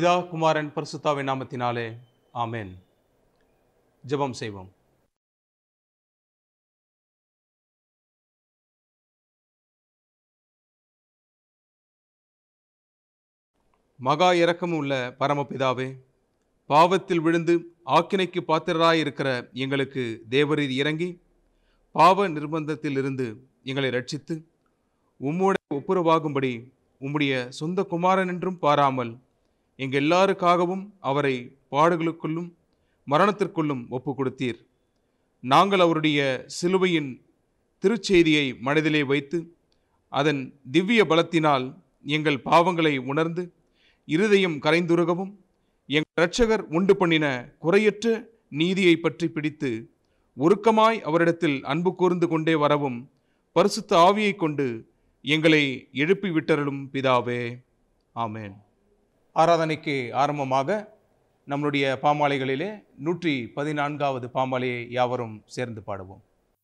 பிதா குமாரன் பரிசுத்தாவின் நாமத்தினாலே ஆமென் ஜெபம் செய்வோம் மகா இரக்கமும் உள்ள பரமபிதாவே பாவத்தில் விழுந்து ஆக்கினைக்கு பாத்திரராயிருக்கிற எங்களுக்கு தேவரீர் இறங்கி பாவ நிர்பந்தத்திலிருந்து எங்களை ரட்சித்து உம்முடைய ஒப்புரவாகும்படி உம்முடைய சொந்த குமாரன் என்றும் பாராமல் எங்க எல்லாருக்காகவும் அவரை பாடுகளுக்குள்ளும் மரணத்திற்குள்ளும் ஒப்பு கொடுத்தீர் நாங்கள் அவருடைய சிலுவையின் திருச்செய்தியை மனதிலே வைத்து அதன் திவ்ய பலத்தினால் எங்கள் பாவங்களை உணர்ந்து இருதயம் கரைந்துருகவும் எங்கள் இரட்சகர் உண்டு பண்ணின குறையற்ற நீதியை பற்றி பிடித்து உருக்கமாய் அவரிடத்தில் அன்பு கூர்ந்து கொண்டே வரவும் பரிசுத்த ஆவியை கொண்டு எங்களை எழுப்பி விட்டருளும் பிதாவே ஆமென் ஆராதனைக்கு ஆரம்பமாக நம்முடைய பாமாலைகளிலே நூற்றி பதினான்காவது பாமாலையை யாவரும் சேர்ந்து பாடுவோம்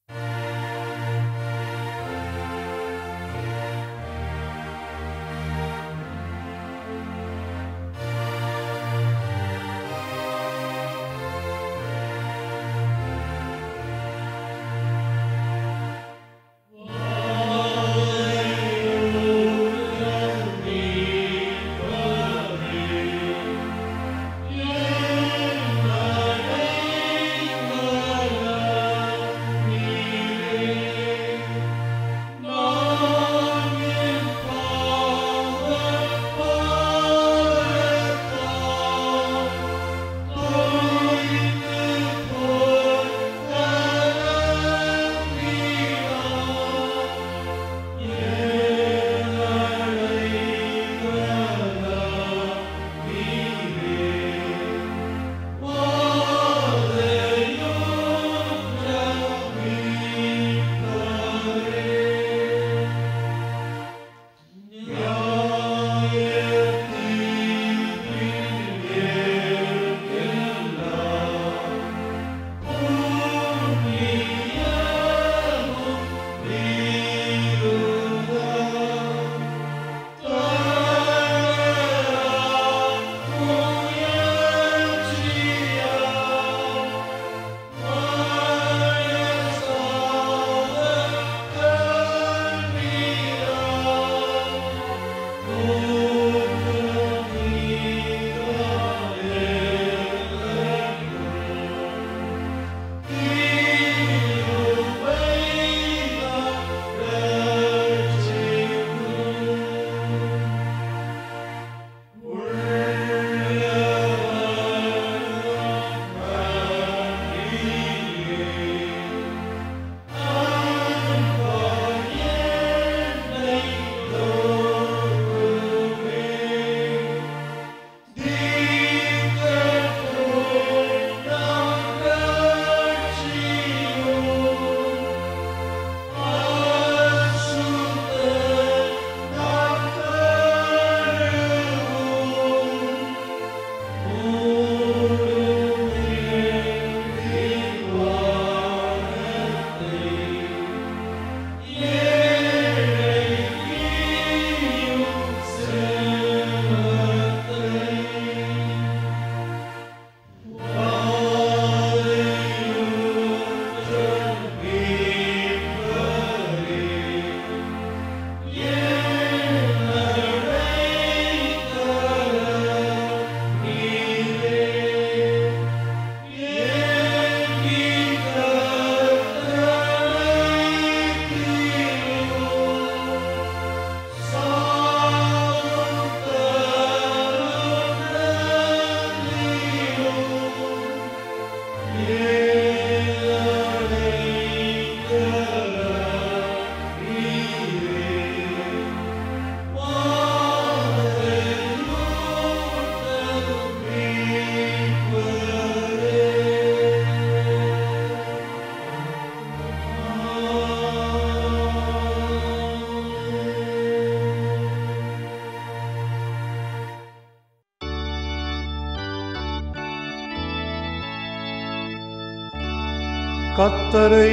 கத்தரை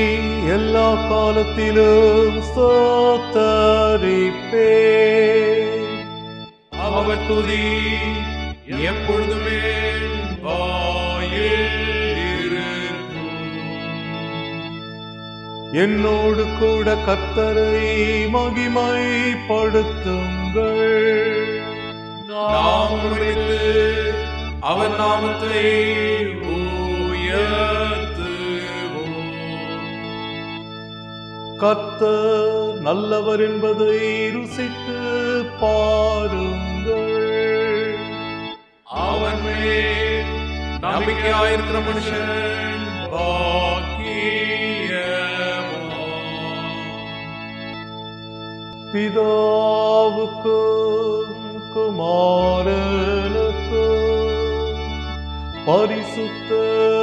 எல்லா காலத்திலும் ஸ்தோத்தரிப்பே அவர் துதி எப்பொழுதுமே வாயில் இருக்கும் என்னோடு கூட கர்த்தரை மகிமைப்படுத்துங்கள் நாம் ஒருமித்து அவர் நாமத்தை உயர்த்துவோம் கர்த்தர் நல்லவர் என்பதை ருசித்து பாருங்கள் அவன் மேல் நம்பிக்கையாயிருக்கிற மனுஷன் பாக்கியவான். பிதாவுக்கும் குமாரனுக்கும் பரிசுத்த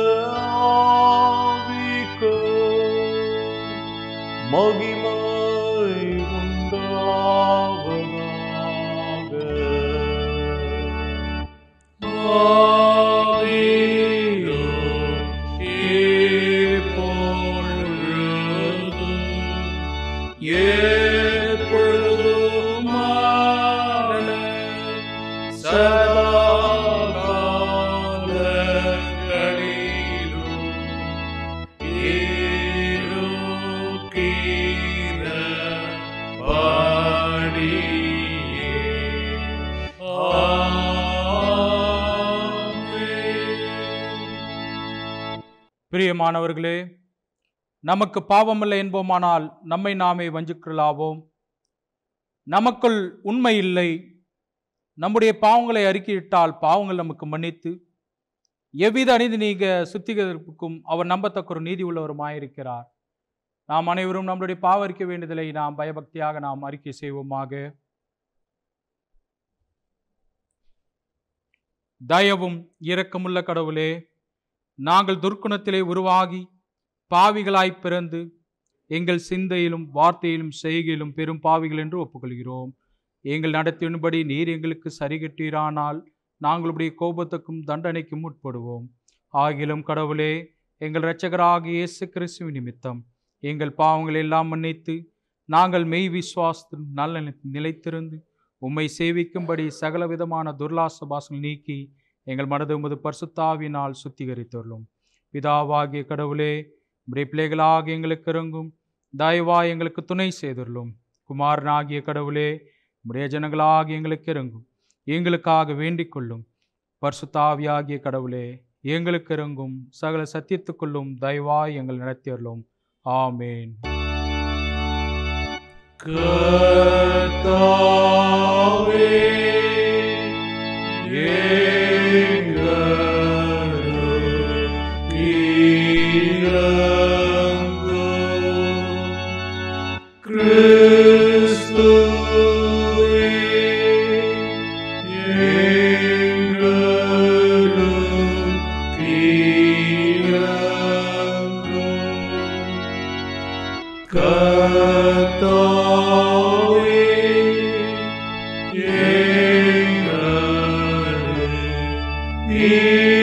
ஆவிக்கும் மகிமை உண்டாவதாக பிரியமானவர்களே நமக்கு பாவமில்லை என்போமானால் நம்மை நாமே வஞ்சிக்கலாவோம் நமக்குள் உண்மை இல்லை நம்முடைய பாவங்களை அறிக்கையிட்டால் பாவங்கள் நமக்கு மன்னித்து எவ்வித அநீதி நீங்க சுத்திகரிப்புக்கும் அவர் நம்பத்தக்க ஒரு நீதி உள்ளவருமாயிருக்கிறார் நாம் அனைவரும் நம்முடைய பாவ அறிக்கை வேண்டுதலை நாம் பயபக்தியாக நாம் அறிக்கை செய்வோமாக தயவும் இரக்கமுள்ள கடவுளே நாங்கள் துர்க்குணத்திலே உருவாகி பாவிகளாய் பிறந்து எங்கள் சிந்தையிலும் வார்த்தையிலும் செய்கையிலும் பெரும் பாவிகள் என்று ஒப்புக்கொள்கிறோம் எங்கள் நடத்தியின்படி நீர் எங்களுக்கு சரிகட்டீரானால் நாங்களுடைய கோபத்துக்கும் தண்டனைக்கும் உட்படுவோம் ஆகிலும் கடவுளே எங்கள் இரட்சகராகிய இயேசு கிறிஸ்துவின் நிமித்தம் எங்கள் பாவங்களை எல்லாம் மன்னித்து நாங்கள் மெய் விசுவாசத்தில் நல்ல நிலைத்திருந்து உம்மை சேவிக்கும்படி சகல விதமான துர்லாச பாசங்கள் நீக்கி எங்கள் மனது உமது பரிசுத்தாவினால் சுத்திகரித்துள்ளோம் பிதாவாகிய கடவுளே உடைய பிள்ளைகளாக எங்களுக்கு இறங்கும் தயவா எங்களுக்கு துணை செய்துள்ளோம் குமாரனாகிய கடவுளே உடைய ஜனங்களாக எங்களுக்கு இறங்கும் எங்களுக்காக வேண்டிக் கொள்ளும் பரிசுத்தாவியாகிய கடவுளே எங்களுக்கு இறங்கும் சகல சத்தியத்துக்குள்ளும் தயவாய் எங்கள் நடத்தியுள்ளோம் ஆமேன் கர்த்தாவே எங்களுள் இரங்கும். கிறிஸ்துவே எங்களுள் இரங்கும். கர்த்தாவே எங்களுள்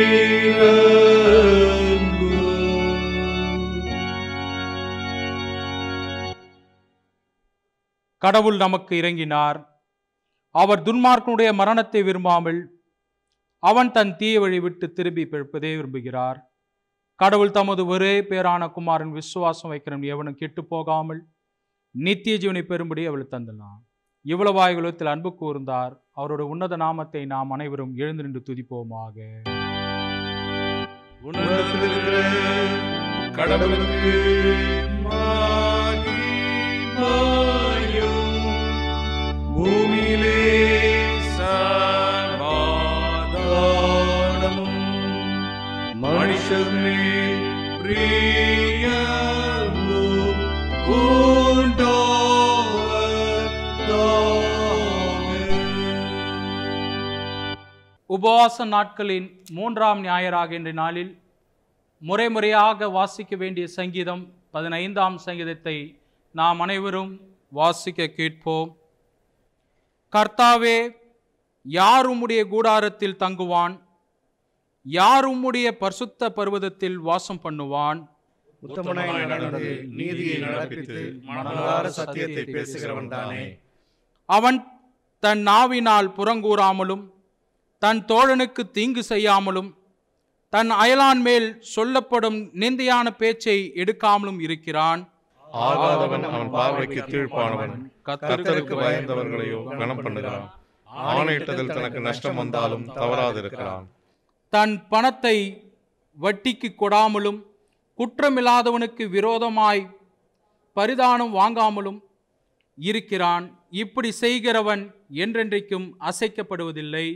இரங்கும். கடவுள் நமக்கு இறங்கினார் அவர் துன்மார்க்கனுடைய மரணத்தை விரும்பாமல் அவன் தன் தீய வழி விட்டு திரும்பி பிழைப்பதே விரும்புகிறார் கடவுள் தமது ஒரே பேரான குமாரன் விசுவாசம் வைக்கிறவன் எவனும் கெட்டு போகாமல் நித்திய ஜீவனை பெறும்படி அவள் தந்தனான் இவ்வளவாய் உலகத்தில் அன்பு கூர்ந்தார் அவரோட உன்னத நாமத்தை நாம் அனைவரும் எழுந்து நின்று துதிப்போமாக உன்னதத்தில் இருக்கிற கடவுளுக்கு மகிமையும் பூமியிலே சமாதானமும் மனுஷர் மேல் பிரியமும் உண்டாவதாக. உபவாச நாட்களின் மூன்றாம் ஞாயிறாக இன்றைய நாளில் முறை முறையாக வாசிக்க வேண்டிய சங்கீதம் பதினைந்தாம் சங்கீதத்தை நாம் அனைவரும் வாசிக்க கேட்போம் கர்த்தாவே யார் உம்முடைய கூடாரத்தில் தங்குவான் யார் உம்முடைய பரிசுத்த பர்வதத்தில் வாசம் பண்ணுவான் உத்தமனாய் நடந்து நீதியை நடப்பித்து மனதார சத்தியத்தை பேசுகிறவன் தானே அவன் தன் நாவினால் புறங்கூறாமலும் தன் தோழனுக்கு தீங்கு செய்யாமலும் தன் அயலான் மேல் சொல்லப்படும் நிந்தையான பேச்சை எடுக்காமலும் இருக்கிறான் ஆகாதவன் அவன் பார்வைக்கு கீழ்ப்பானவன் கர்த்தருக்கு பயந்தவர்களையோ கனம் பண்ணுகிறான் ஆணையிட்டதில் தனக்கு நஷ்டம் வந்தாலும் தவறாதிருக்கிறான் தன் பணத்தை வட்டிக்கு கொடாமலும் குற்றமில்லாதவனுக்கு விரோதமாய் பரிதானம் வாங்காமலும் இருக்கிறான் இப்படி செய்கிறவன் என்றென்றைக்கும் அசைக்கப்படுவதில்லை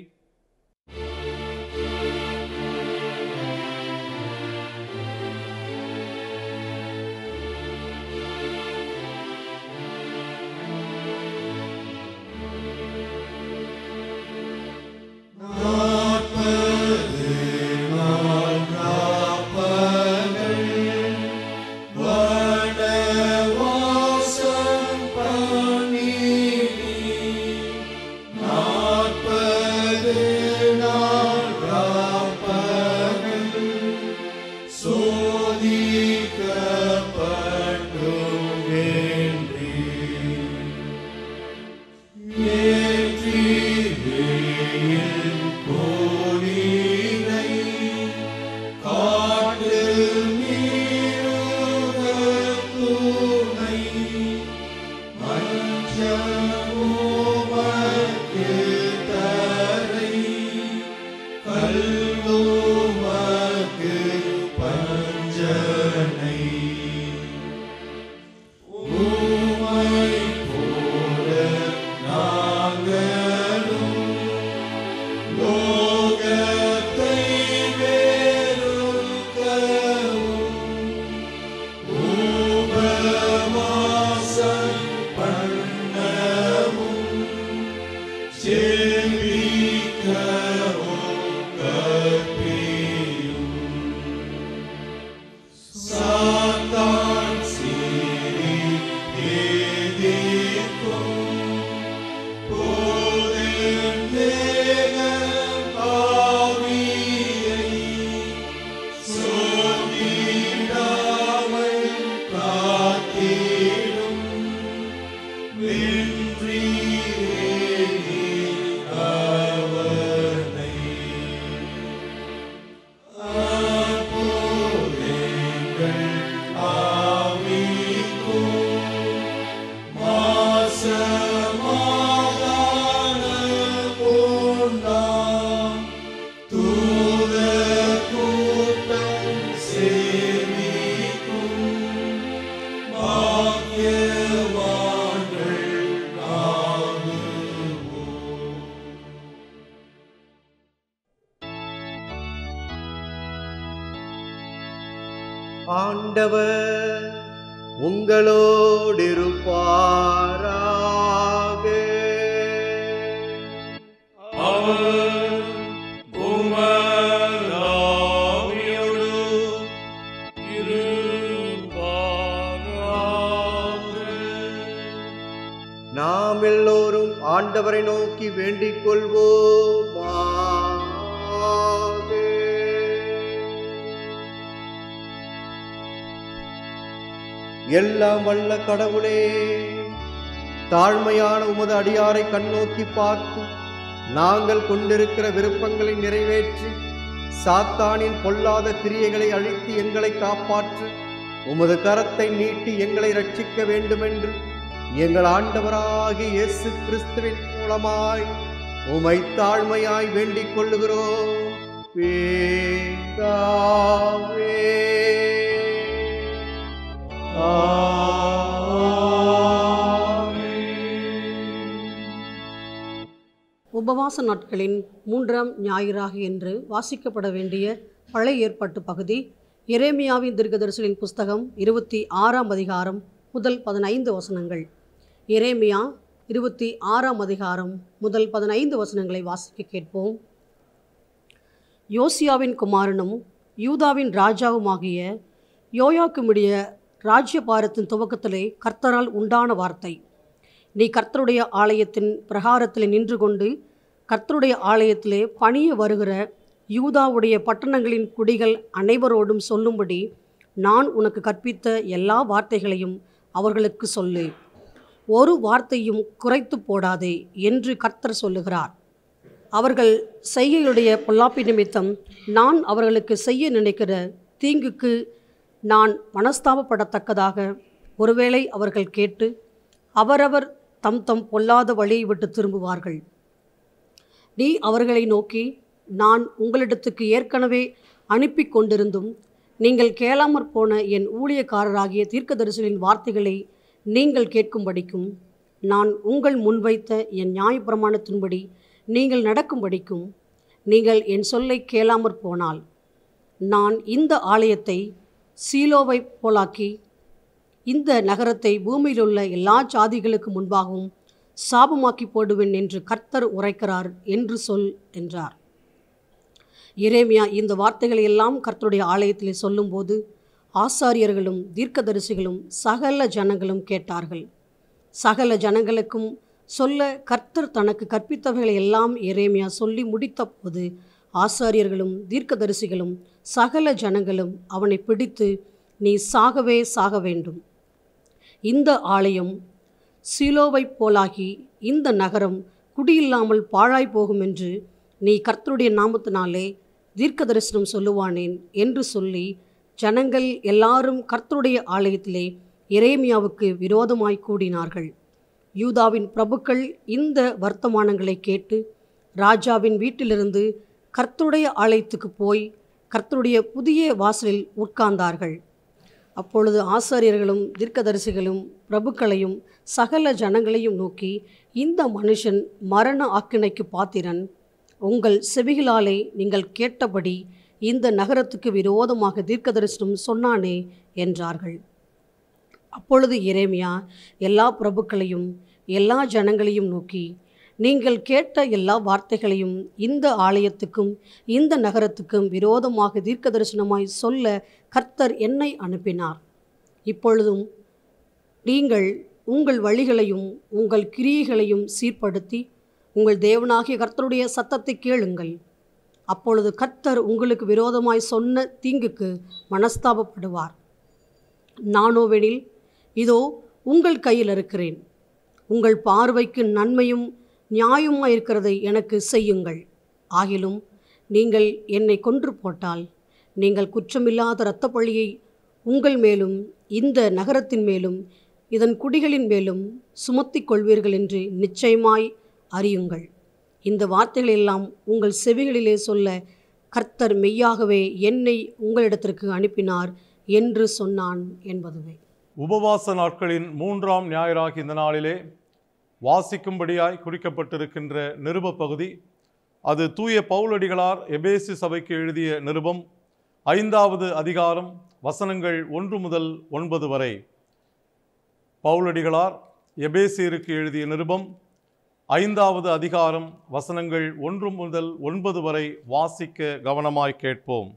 ஆண்டவர் உங்களோடு இருப்பாராக அவர் உமதாவியோடு இருப்பாராக. நாம் எல்லோரும் ஆண்டவரை நோக்கி வேண்டிக் கொள்வோமாக எல்லாம் வல்ல கடவுளே தாழ்மையான உமது அடியாரை கண்ணோக்கி பார்த்து நாங்கள் கொண்டிருக்கிற விருப்பங்களை நிறைவேற்றி சாத்தானின் பொல்லாத கிரியைகளை அழித்து எங்களை காப்பாற்ற உமது கரத்தை நீட்டி எங்களை ரட்சிக்க வேண்டுமென்று எங்கள் ஆண்டவராகிய இயேசு கிறிஸ்துவின் மூலமாய் உமை தாழ்மையாய் வேண்டிக் கொள்ளுகிறோம் பிதாவே. உபவாச நாட்களின் மூன்றாம் ஞாயிறாக என்று வாசிக்கப்பட வேண்டிய பழைய ஏற்பாட்டு பகுதி எரேமியாவின் தீர்க்கதரிசனின் புஸ்தகம் இருபத்தி ஆறாம் அதிகாரம் முதல் பதினைந்து வசனங்கள் எரேமியா இருபத்தி ஆறாம் அதிகாரம் முதல் பதினைந்து வசனங்களை வாசிக்க கேட்போம் யோசியாவின் குமாரனும் யூதாவின் ராஜாவுமாகிய யோயாக்குமுடைய ராஜ்யபாரத்தின் துவக்கத்திலே கர்த்தரால் உண்டான வார்த்தை நீ கர்த்தருடைய ஆலயத்தின் பிரகாரத்திலே நின்று கொண்டு கர்த்தருடைய ஆலயத்திலே பணிய வருகிற யூதாவுடைய பட்டணங்களின் குடிகள் அனைவரோடும் சொல்லும்படி நான் உனக்கு கற்பித்த எல்லா வார்த்தைகளையும் அவர்களுக்கு சொல்லு ஒரு வார்த்தையும் குறைத்து போடாதே என்று கர்த்தர் சொல்லுகிறார் அவர்கள் செய்கையுடைய பொல்லாப்பி நிமித்தம் நான் அவர்களுக்கு செய்ய நினைக்கிற தீங்குக்கு நான் மனஸ்தாபப்படத்தக்கதாக ஒருவேளை அவர்கள் கேட்டு அவரவர் தம் தம் பொல்லாத வழியை விட்டு திரும்புவார்கள் நீ அவர்களை நோக்கி நான் உங்களிடத்துக்கு ஏற்கனவே அனுப்பி கொண்டிருந்தும் நீங்கள் கேளாமற் போன என் ஊழியக்காரராகிய தீர்க்கதரிசிகளின் வார்த்தைகளை நீங்கள் கேட்கும்படிக்கும் நான் உங்கள் முன்வைத்த என் நியாயப்பிரமாணத்தின்படி நீங்கள் நடக்கும்படிக்கும் நீங்கள் என் சொல்லை கேளாமற் போனால் நான் இந்த ஆலயத்தை சீலோவை போலாக்கி இந்த நகரத்தை பூமியிலுள்ள எல்லா ஜாதிகளுக்கு முன்பாகவும் சாபமாக்கி போடுவேன் என்று கர்த்தர் உரைக்கிறார் என்று சொல் என்றார் எரேமியா இந்த வார்த்தைகளை எல்லாம் கர்த்தருடைய ஆலயத்திலே சொல்லும்போது ஆசாரியர்களும் தீர்க்கதரிசிகளும் சகல ஜனங்களும் கேட்டார்கள் சகல ஜனங்களுக்கும் சொல்ல கர்த்தர் தனக்கு கற்பித்தவைகளை எல்லாம் எரேமியா சொல்லி முடித்தபோது ஆசாரியர்களும் தீர்க்கதரிசிகளும் சகல ஜனங்களும் அவனை பிடித்து நீ சாகவே சாக வேண்டும் இந்த ஆலயம் சீலோவைப் போலாகி இந்த நகரம் குடியில்லாமல் பாழாய் போகும் என்று நீ கர்த்தருடைய நாமத்தினாலே தீர்க்க தரிசனம் சொல்லுவானேன் என்று சொல்லி ஜனங்கள் எல்லாரும் கர்த்தருடைய ஆலயத்திலே எரேமியாவுக்கு விரோதமாய் கூடினார்கள் யூதாவின் பிரபுக்கள் இந்த வர்த்தமானங்களை கேட்டு ராஜாவின் வீட்டிலிருந்து கர்த்தருடைய ஆலயத்துக்கு போய் கர்த்தருடைய புதிய வாசலில் உட்கார்ந்தார்கள் அப்பொழுது ஆசாரியர்களும் தீர்க்கதரிசிகளும் பிரபுக்களையும் சகல ஜனங்களையும் நோக்கி இந்த மனுஷன் மரண ஆக்கினைக்கு பாத்திரன் உங்கள் செவிகளாலே நீங்கள் கேட்டபடி இந்த நகரத்துக்கு விரோதமாக தீர்க்கதரிசனம் சொன்னானே என்றார்கள் அப்பொழுது எரேமியா எல்லா பிரபுக்களையும் எல்லா ஜனங்களையும் நோக்கி நீங்கள் கேட்ட எல்லா வார்த்தைகளையும் இந்த ஆலயத்துக்கும் இந்த நகரத்துக்கும் விரோதமாக தீர்க்கதரிசனமாய் சொல்ல கர்த்தர் என்னை அனுப்பினார் இப்பொழுதும் நீங்கள் உங்கள் வழிகளையும் உங்கள் கிரியைகளையும் சீர்படுத்தி உங்கள் தேவனாகிய கர்த்தருடைய சத்தத்தை கேளுங்கள் அப்பொழுது கர்த்தர் உங்களுக்கு விரோதமாய் சொன்ன தீங்குக்கு மனஸ்தாபப்படுவார் நானோவெனில் இதோ உங்கள் கையில் இருக்கிறேன் உங்கள் பார்வைக்கு நன்மையும் நியாயமாக இருக்கிறதை எனக்கு செய்யுங்கள் ஆகிலும் நீங்கள் என்னை கொன்று போட்டால் நீங்கள் குற்றமில்லாத இரத்தப் பழியை உங்கள் மேலும் இந்த நகரத்தின் மேலும் இதன் குடிகளின் மேலும் சுமத்திக் கொள்வீர்கள் என்று நிச்சயமாய் அறியுங்கள் இந்த வார்த்தைகள் எல்லாம் உங்கள் செவிகளிலே சொல்ல கர்த்தர் மெய்யாகவே என்னை உங்களிடத்திற்கு அனுப்பினார் என்று சொன்னான் என்பதுவே உபவாச நாட்களின் மூன்றாம் ஞாயிறாகிய இந்த நாளிலே வாசிக்கும்படியாய் குறிக்கப்பட்டிருக்கின்ற நிருப பகுதி அது தூய பவுலடிகளார் எபேசி சபைக்கு எழுதிய நிருபம் ஐந்தாவது அதிகாரம் வசனங்கள் ஒன்று முதல் ஒன்பது வரை பவுலடிகளார் எபேசியருக்கு எழுதிய நிருபம் ஐந்தாவது அதிகாரம் வசனங்கள் ஒன்று முதல் ஒன்பது வரை வாசிக்க கவனமாய் கேட்போம்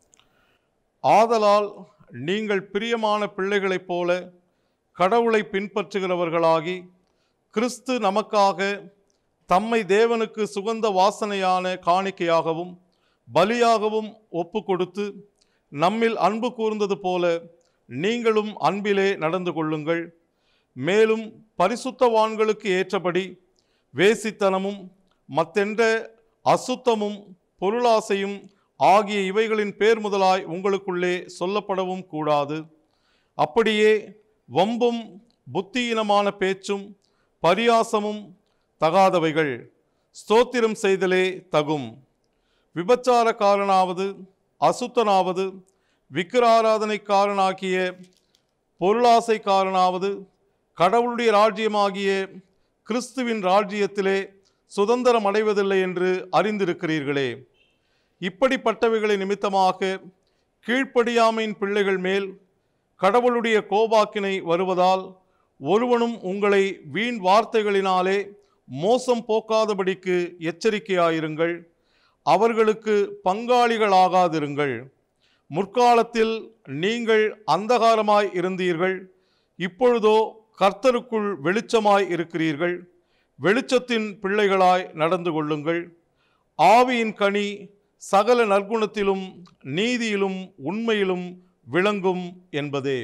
ஆதலால் நீங்கள் பிரியமான பிள்ளைகளைப் போல கடவுளை பின்பற்றுகிறவர்களாகி கிறிஸ்து நமக்காக தம்மை தேவனுக்கு சுகந்த வாசனையான காணிக்கையாகவும் பலியாகவும் ஒப்பு கொடுத்து நம்மில் அன்பு கூர்ந்தது போல நீங்களும் அன்பிலே நடந்து கொள்ளுங்கள் மேலும் பரிசுத்தவான்களுக்கு ஏற்றபடி வேசித்தனமும் மத்தென்ற அசுத்தமும் பொருளாசையும் ஆகிய இவைகளின் பேர் முதலாய் உங்களுக்குள்ளே சொல்லப்படவும் கூடாது அப்படியே வம்பும் புத்தியீனமான பேச்சும் பரியாசமும் தகாதவைகள் ஸ்தோத்திரம் செய்தலே தகும் விபச்சாரக்காரனாவது அசுத்தனாவது விக்கிராராதனைக்காரனாகிய பொருளாசைக்காரனாவது கடவுளுடைய ராஜ்யமாகிய கிறிஸ்துவின் ராஜ்யத்திலே சுதந்திரம் அடைவதில்லை என்று அறிந்திருக்கிறீர்களே இப்படிப்பட்டவைகளை நிமித்தமாக கீழ்ப்படியாமையின் பிள்ளைகள் மேல் கடவுளுடைய கோபாக்கினை வருவதால் ஒருவனும் உங்களை வீண் வார்த்தைகளினாலே மோசம் போக்காதபடிக்கு எச்சரிக்கையாயிருங்கள் அவர்களுக்கு பங்காளிகளாகாதிருங்கள் முற்காலத்தில் நீங்கள் அந்தகாரமாய் இருந்தீர்கள் இப்பொழுதோ கர்த்தருக்குள் வெளிச்சமாய் இருக்கிறீர்கள் வெளிச்சத்தின் பிள்ளைகளாய் நடந்து கொள்ளுங்கள் ஆவியின் கனி சகல நற்குணத்திலும் நீதியிலும் உண்மையிலும் விளங்கும் என்பதே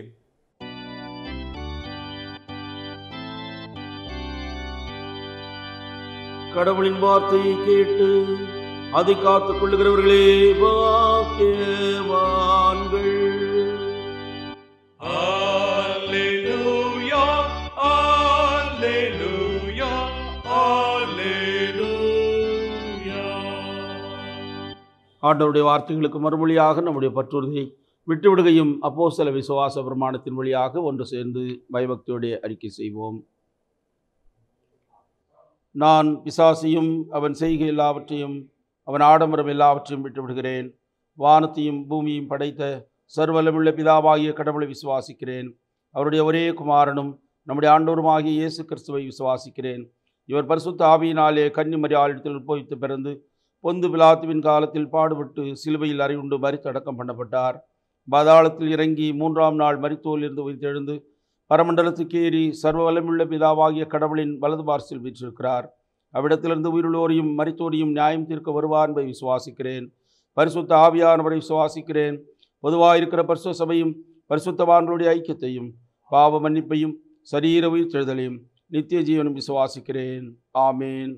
கடவுளின் வார்த்தையை கேட்டு அதை காத்துக் கொள்ளுகிறவர்களே வாக்கியவான்கள் Alleluia, Alleluia, Alleluia. ஆண்டவருடைய வார்த்தைகளுக்கு மறுமொழியாக நம்முடைய பற்றுறுதியை விட்டுவிடுகையும் அப்போஸ்தல விசுவாச பிரமாணத்தின் வழியாக ஒன்று சேர்ந்து பயபக்தியோடைய அறிக்கை செய்வோம் நான் பிசாசையும் அவன் செய்கை எல்லாவற்றையும் அவன் ஆடம்பரம் எல்லாவற்றையும் விட்டுவிடுகிறேன் வானத்தையும் பூமியையும் படைத்த சர்வலமுள்ள பிதாவாகிய கடவுளை விசுவாசிக்கிறேன் அவருடைய ஒரே குமாரனும் நம்முடைய ஆண்டோருமாகிய இயேசு கிறிஸ்துவை விசுவாசிக்கிறேன் இவர் பரிசுத்த ஆவியினாலே கன்னிமரியாளிடத்தில் உட்பவித்து பிறந்து பொந்து பிலாத்துவின் காலத்தில் பாடுபட்டு சிலுவையில் அறிவுண்டு மறித்து அடக்கம் பண்ணப்பட்டார் பாதாளத்தில் இறங்கி மூன்றாம் நாள் மரித்தோலிருந்து உயிர்த்தெழுந்து பரமண்டலத்துக்கு ஏறி சர்வ வல்லமுள்ள பிதாவாகிய கடவுளின் வலது பார்சில் வீற்றிருக்கிறார் அவ்விடத்திலிருந்து உயிருள்ளோரையும் மரித்தோரையும் நியாயம் தீர்க்க வருவார் என்பதை விசுவாசிக்கிறேன் பரிசுத்த ஆவியானவரை விசுவாசிக்கிறேன் பொதுவாயிருக்கிற பரிசுத்த சபையும் பரிசுத்தவான்களுடைய ஐக்கியத்தையும் பாவ மன்னிப்பையும் சரீர உயிர்த்தெழுதலையும் நித்திய ஜீவனும் விசுவாசிக்கிறேன் ஆமேன்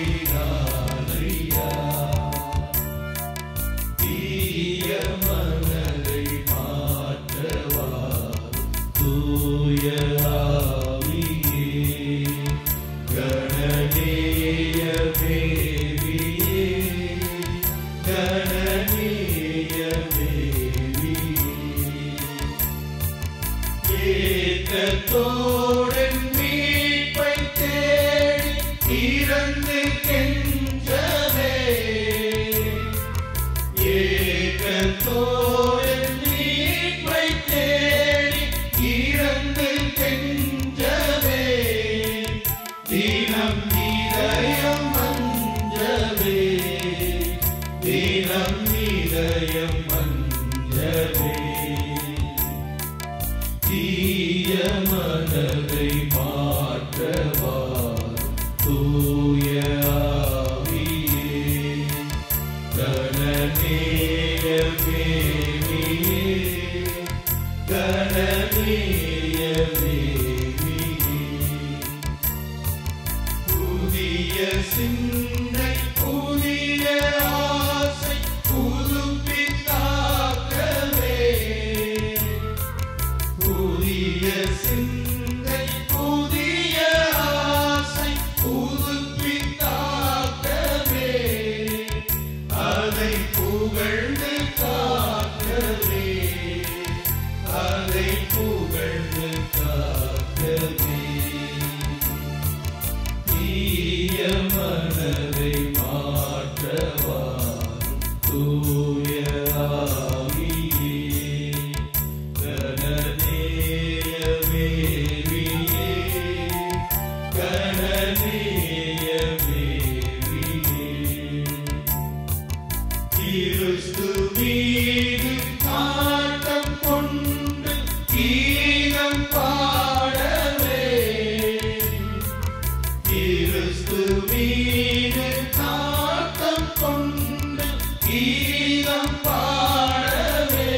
தீய மன ஏக்கத்தோடு மீட்பை தேடி இறந்து கெஞ்சவே ஏக்கத்தோடு மீட்பை தேடி இறந்து கெஞ்சவே தினம் இதயம் மஞ்சவே தினம் இதயம் மஞ்சவே தீய மனதை மாற்றவா தூய ஆவியே கணநேய மேவியே கணநேய மேவியே புதிய சிந்தை புதிய ஆசை புதுப்பித்தாக்கவே புதிய சிந்தை புதிய ஆசை புதுப்பித்தாக்கவே அதை புகழ்ந்து காக்கவே அதை புகழ்ந்து காக்கவே தீய மனதை மாற்றவா தூய ஆவியே கணநேய மேவியே கணநேய மேவியே கிறிஸ்து மீது நாட்டம் கொண்டு கீதம் பாடவே கிறிஸ்து மீது நாட்டம் கொண்டு கீதம் பாடவே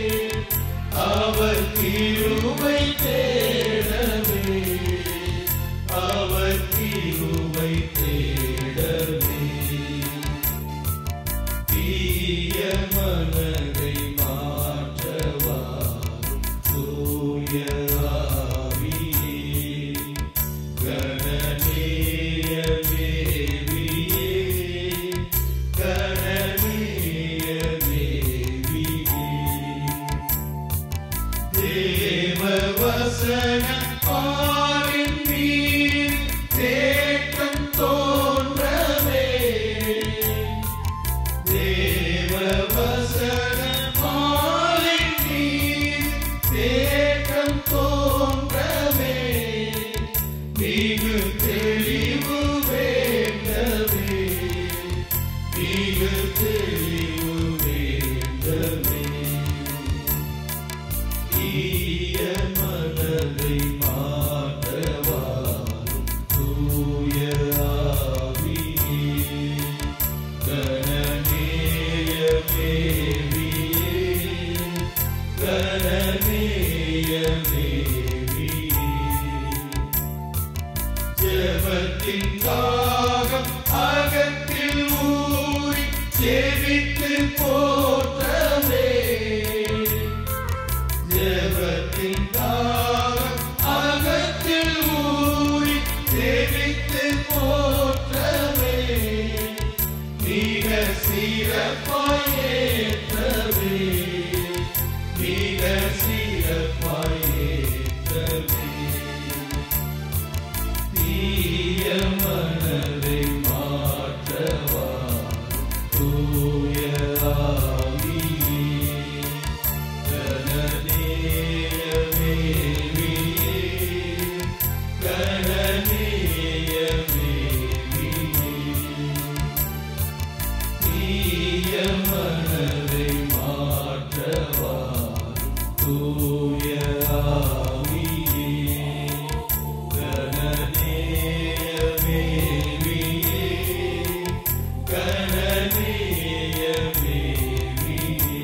அவர் கிருபை தேடவே அவர் கிருபை தேடவே தீய மனதை மாற்றவா தூய ஆவியே கணநேய மேவியே கணநேய மேவியே தேவ வசன பாரின் மீது தேட்டம் தோன்றவே தேவ வசன பாரின் மீது தேட்டம் தோன்றவே மிகு தெளிவு வேண்டவே மிகு தெளிவு வேண்டவே தீய மனதை மாற்றவாரும் தூய ஆவியே கணநேய மேவியே கணநேய மேவியே ஜெபத்தின் தாகம் அகத்தில் ஊறி ஜெபித்து போற்றவே ஜெபத்தின் தாகம் அகத்தில் ஊறி ஜெபித்து போற்றவே மிக சிறப்பாய் ஏற்றவே மிக சிறப்பாய் ஏற்றவே தீய மனதை மாற்றவா தூய ஆவியே கணநேய மேவியே கணநேய மேவியே தீய மனதை மாற்றவா தூய ஆவியே கணநேய மேவியே கணநேய மேவியே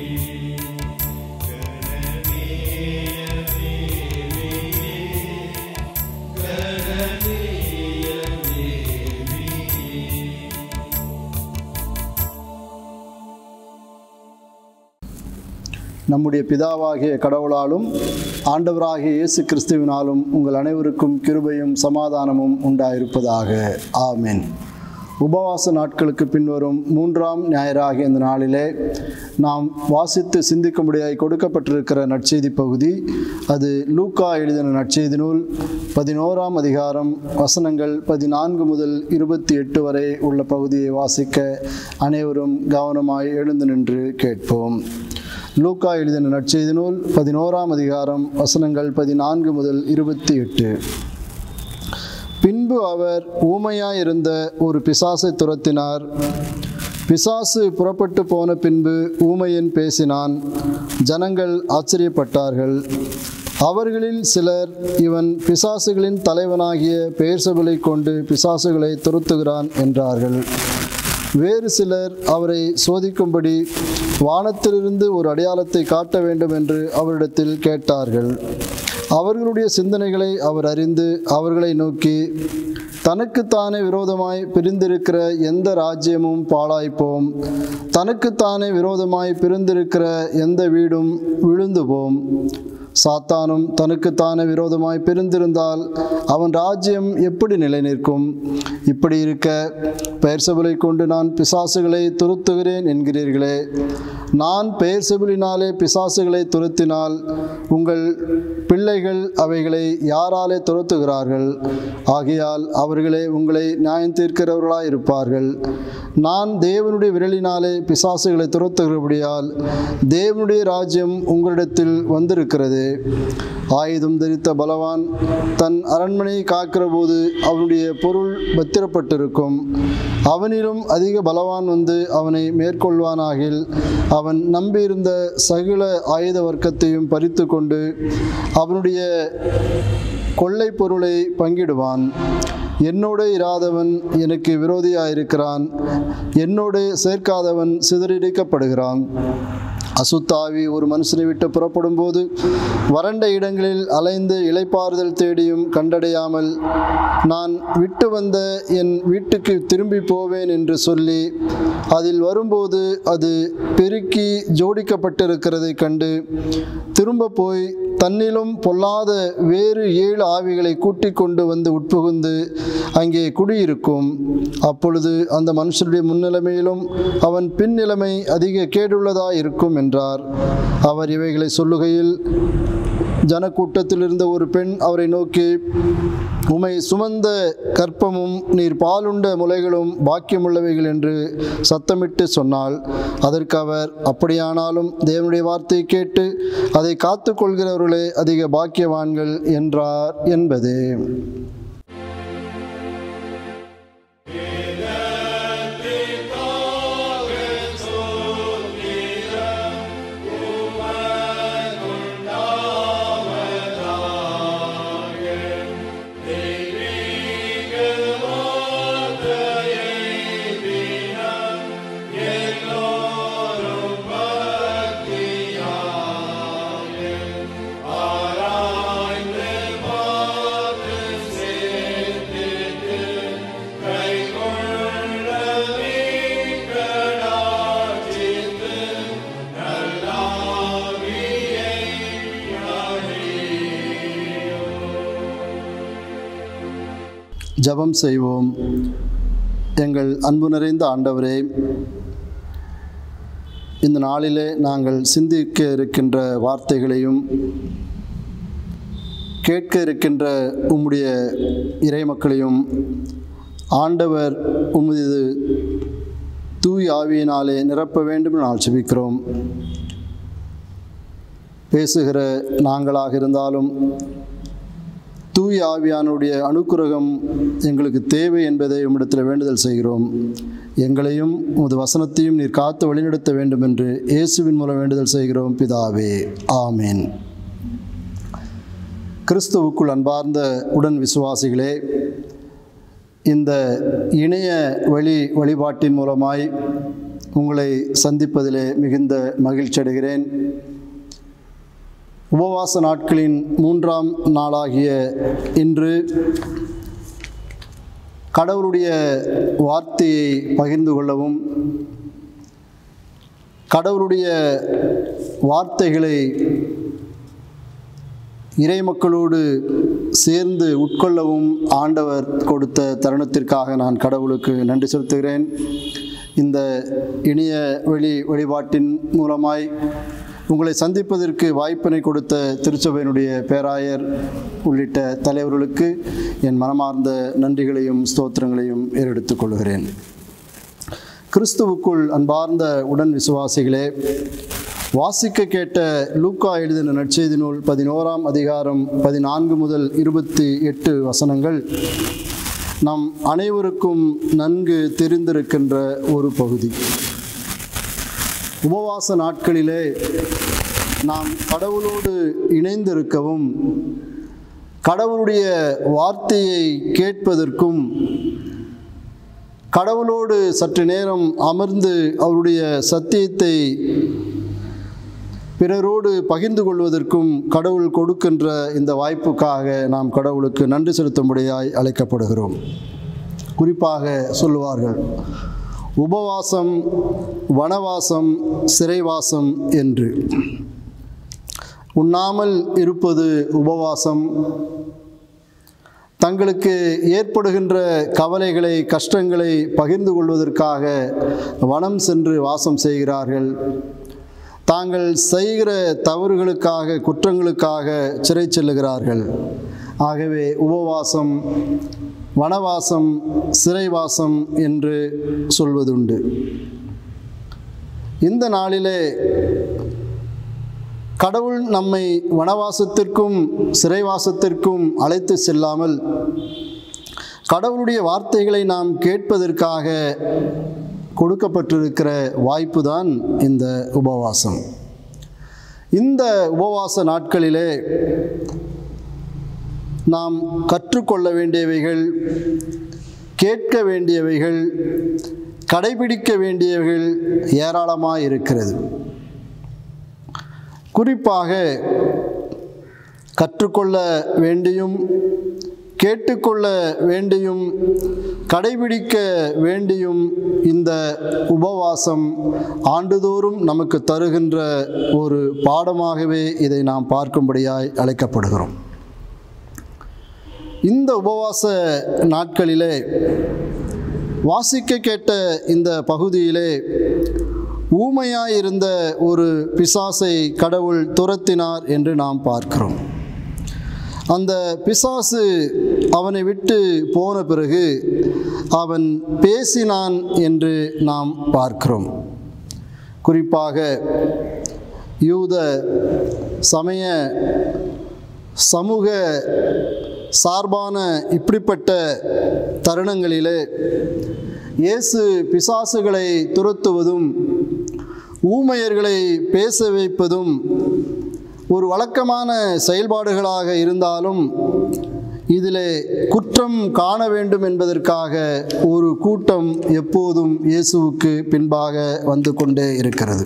கணநேய மேவியே கணநேய மேவியே நம்முடைய பிதாவாகிய கடவுளாலும் ஆண்டவராகிய இயேசு கிறிஸ்துவினாலும் உங்கள் அனைவருக்கும் கிருபையும் சமாதானமும் உண்டாயிருப்பதாக ஆமென் உபவாச நாட்களுக்கு பின்வரும் மூன்றாம் ஞாயிறாகிய இந்த நாளிலே நாம் வாசித்து சிந்திக்கும்படியாய் கொடுக்கப்பட்டிருக்கிற நற்செய்தி பகுதி அது லூக்கா எழுதின நற்செய்தி நூல் பதினோராம் அதிகாரம் வசனங்கள் பதினான்கு முதல் இருபத்தி எட்டு வரை உள்ள பகுதியை வாசிக்க அனைவரும் கவனமாய் எழுந்து நின்று கேட்போம் லூக்கா எழுதின நற்செய்தி நூல் பதினோராம் அதிகாரம் வசனங்கள் பதினான்கு முதல் இருபத்தி எட்டு பின்பு அவர் ஊமையாயிருந்த ஒரு பிசாசை துரத்தினார் பிசாசு புறப்பட்டு போன பின்பு ஊமையன் பேசினான் ஜனங்கள் ஆச்சரியப்பட்டார்கள் அவர்களில் சிலர் இவன் பிசாசுகளின் தலைவனாகிய பெயர்சபலை கொண்டு பிசாசுகளை துரத்துகிறான் என்றார்கள் வேறு சிலர் அவரை சோதிக்கும்படி வானத்திலிருந்து ஒரு அடையாளத்தை காட்ட வேண்டும் என்று அவரிடத்தில் கேட்டார்கள் அவர்களுடைய சிந்தனைகளை அவர் அறிந்து அவர்களை நோக்கி தனக்குத்தானே விரோதமாய் பிரிந்திருக்கிற எந்த ராஜ்யமும் பாழாய்ப்போம் தனக்குத்தானே விரோதமாய் பிரிந்திருக்கிற எந்த வீடும் விழுந்து போம் சாத்தானும் தனக்குத்தானே விரோதமாய் பிரிந்திருந்தால் அவன் ராஜ்யம் எப்படி நிலை நிற்கும் இப்படி இருக்க பெயர்சபலை கொண்டு நான் பிசாசுகளை துரத்துகிறேன் என்கிறீர்களே நான் பெயர்சபலினாலே பிசாசுகளை துரத்தினால் உங்கள் பிள்ளைகள் அவைகளை யாராலே துரத்துகிறார்கள் ஆகையால் அவர்களே உங்களை நியாயம் தீர்க்கிறவர்களாய் இருப்பார்கள் நான் தேவனுடைய விரலினாலே பிசாசுகளை துரத்துகிறபடியால் தேவனுடைய ராஜ்யம் உங்களிடத்தில் வந்திருக்கிறது ஆயுதம் தரித்த பலவான் தன் அரண்மனையை காக்கிற போது அவனுடைய பொருள் பத்திரப்பட்டிருக்கும் அவனிலும் அதிக பலவான் வந்து அவனை மேற்கொள்வானாகில் அவன் நம்பியிருந்த சகல ஆயுத வர்க்கத்தையும் பறித்து கொண்டு அவனுடைய கொள்ளை பொருளை பங்கிடுவான் என்னோடு இராதவன் எனக்கு விரோதியாயிருக்கிறான் என்னோடு சேர்க்காதவன் சிதறடிக்கப்படுகிறான் அசுத்தாவி ஒரு மனுஷனை விட்டு புறப்படும் போது வறண்ட இடங்களில் அலைந்து இளைப்பாறுதல் தேடியும் கண்டடையாமல் நான் விட்டு வந்த என் வீட்டுக்கு திரும்பி போவேன் என்று சொல்லி அதில் வரும்போது அது பெருக்கி ஜோடிக்கப்பட்டிருக்கிறதை கண்டு திரும்ப போய் தன்னிலும் பொல்லாத வேறு ஏழு ஆவிகளை கூட்டிக் கொண்டு வந்து உட்புகுந்து அங்கே குடியிருக்கும் அப்பொழுது அந்த மனுஷனுடைய முன்னிலைமையிலும் அவன் பின்னிலைமை அதிக கேடுள்ளதாய் இருக்கும் என்றார் அவர் இவைகளை சொல்லுகையில் ஜனக்கூட்டத்தில் இருந்த ஒரு பெண் அவரை நோக்கி உமை சுமந்த கற்பமும் நீர் பாலுண்ட முலைகளும் பாக்கியமுள்ளவைகள் என்று சத்தமிட்டு சொன்னாள் அதற்கு அவர் அப்படியானாலும் தேவனுடைய வார்த்தையை கேட்டு அதை காத்து கொள்கிறவர்களே அதிக பாக்கியவான்கள் என்றார் என்பது ஜெபம் செய்வோம் எங்கள் அன்பு நிறைந்த ஆண்டவரே இந்த நாளிலே நாங்கள் சிந்திக்க இருக்கின்ற வார்த்தைகளையும் கேட்க இருக்கின்ற உம்முடைய இறைமக்களையும் ஆண்டவர் உமது தூய் ஆவியினாலே நிரப்ப வேண்டும் என்று நான் செபிக்கிறோம் பேசுகிற நாங்களாக இருந்தாலும் தூய் ஆவியானுடைய அனுக்கிரகம் எங்களுக்கு தேவை என்பதை உம்மிடத்தில் வேண்டுதல் செய்கிறோம் எங்களையும் உமது வசனத்தையும் நீர் காத்து வழிநடத்த வேண்டும் என்று இயேசுவின் மூலம் வேண்டுதல் செய்கிறோம் பிதாவே ஆமீன் கிறிஸ்துவுக்குள் அன்பார்ந்த உடன் விசுவாசிகளே இந்த இணைய வழி வழிபாட்டின் மூலமாய் உங்களை சந்திப்பதிலே மிகுந்த மகிழ்ச்சி அடைகிறேன் உபவாச நாட்களின் மூன்றாம் நாளாகிய இன்று கடவுளுடைய வார்த்தையை பகிர்ந்து கொள்ளவும் கடவுளுடைய வார்த்தைகளை இறைமக்களோடு சேர்ந்து உட்கொள்ளவும் ஆண்டவர் கொடுத்த தருணத்திற்காக நான் கடவுளுக்கு நன்றி செலுத்துகிறேன் இந்த இனிய வெளி வழிபாட்டின் மூலமாய் உங்களை சந்திப்பதற்கு வாய்ப்பினை கொடுத்த திருச்சபையினுடைய பேராயர் உள்ளிட்ட தலைவர்களுக்கு என் மனமார்ந்த நன்றிகளையும் ஸ்தோத்திரங்களையும் ஏறெடுத்துக் கொள்கிறேன் கிறிஸ்துவுக்குள் அன்பார்ந்த உடன் விசுவாசிகளே வாசிக்க கேட்ட லூக்கா எழுதின நற்செய்தி நூல் பதினோராம் அதிகாரம் பதினான்கு முதல் இருபத்தி எட்டு வசனங்கள் நம் அனைவருக்கும் நன்கு தெரிந்திருக்கின்ற ஒரு பகுதி உபவாச நாட்களிலே நாம் கடவுளோடு இணைந்திருக்கவும் கடவுளுடைய வார்த்தையை கேட்பதற்கும் கடவுளோடு சற்று நேரம் அமர்ந்து அவருடைய சத்தியத்தை பிறரோடு பகிர்ந்து கொள்வதற்கும் கடவுள் கொடுக்கின்ற இந்த வாய்ப்புக்காக நாம் கடவுளுக்கு நன்றி செலுத்தும்படியாய் அழைக்கப்படுகிறோம் குறிப்பாக சொல்லுவார்கள் உபவாசம் வனவாசம் சிறைவாசம் என்று உண்ணாமல் இருப்பது உபவாசம் தங்களுக்கு ஏற்படுகின்ற கவலைகளை கஷ்டங்களை பகிர்ந்து கொள்வதற்காக வனம் சென்று வாசம் செய்கிறார்கள் தாங்கள் செய்கிற தவறுகளுக்காக குற்றங்களுக்காக சிறை செல்லுகிறார்கள் ஆகவே உபவாசம் வனவாசம் சிறைவாசம் என்று சொல்வதுண்டு இந்த நாளிலே கடவுள் நம்மை வனவாசத்திற்கும் சிறைவாசத்திற்கும் அழைத்து செல்லாமல் கடவுளுடைய வார்த்தைகளை நாம் கேட்பதற்காக கொடுக்கப்பட்டிருக்கிற வாய்ப்பு தான் இந்த உபவாசம் இந்த உபவாச நாட்களிலே நாம் கற்றுக்கொள்ள வேண்டியவைகள் கேட்க வேண்டியவைகள் கடைபிடிக்க வேண்டியவைகள் ஏராளமாக இருக்கிறது குறிப்பாக கற்றுக்கொள்ள வேண்டியும் கேட்டுக்கொள்ள வேண்டியும் கடைபிடிக்க வேண்டியும் இந்த உபவாசம் ஆண்டுதோறும் நமக்கு தருகின்ற ஒரு பாடமாகவே இதை நாம் பார்க்கும்படியாய் அழைக்கப்படுகிறோம் இந்த உபவாச நாட்களிலே வாசிக்க கேட்ட இந்த பகுதியிலே ஊமையாயிருந்த ஒரு பிசாசை கடவுள் துரத்தினார் என்று நாம் பார்க்கிறோம் அந்த பிசாசு அவனை விட்டு போன பிறகு அவன் பேசினான் என்று நாம் பார்க்கிறோம் குறிப்பாக யூத சமய சமூக சார்பான இப்படிப்பட்ட தருணங்களிலே இயேசு பிசாசுகளை துரத்துவதும் ஊமையர்களை பேச வைப்பதும் ஒரு வழக்கமான செயல்பாடுகளாக இருந்தாலும் இதிலே குற்றம் காண வேண்டும் என்பதற்காக ஒரு கூட்டம் எப்போதும் இயேசுவுக்கு பின்பாக வந்து கொண்டே இருக்கிறது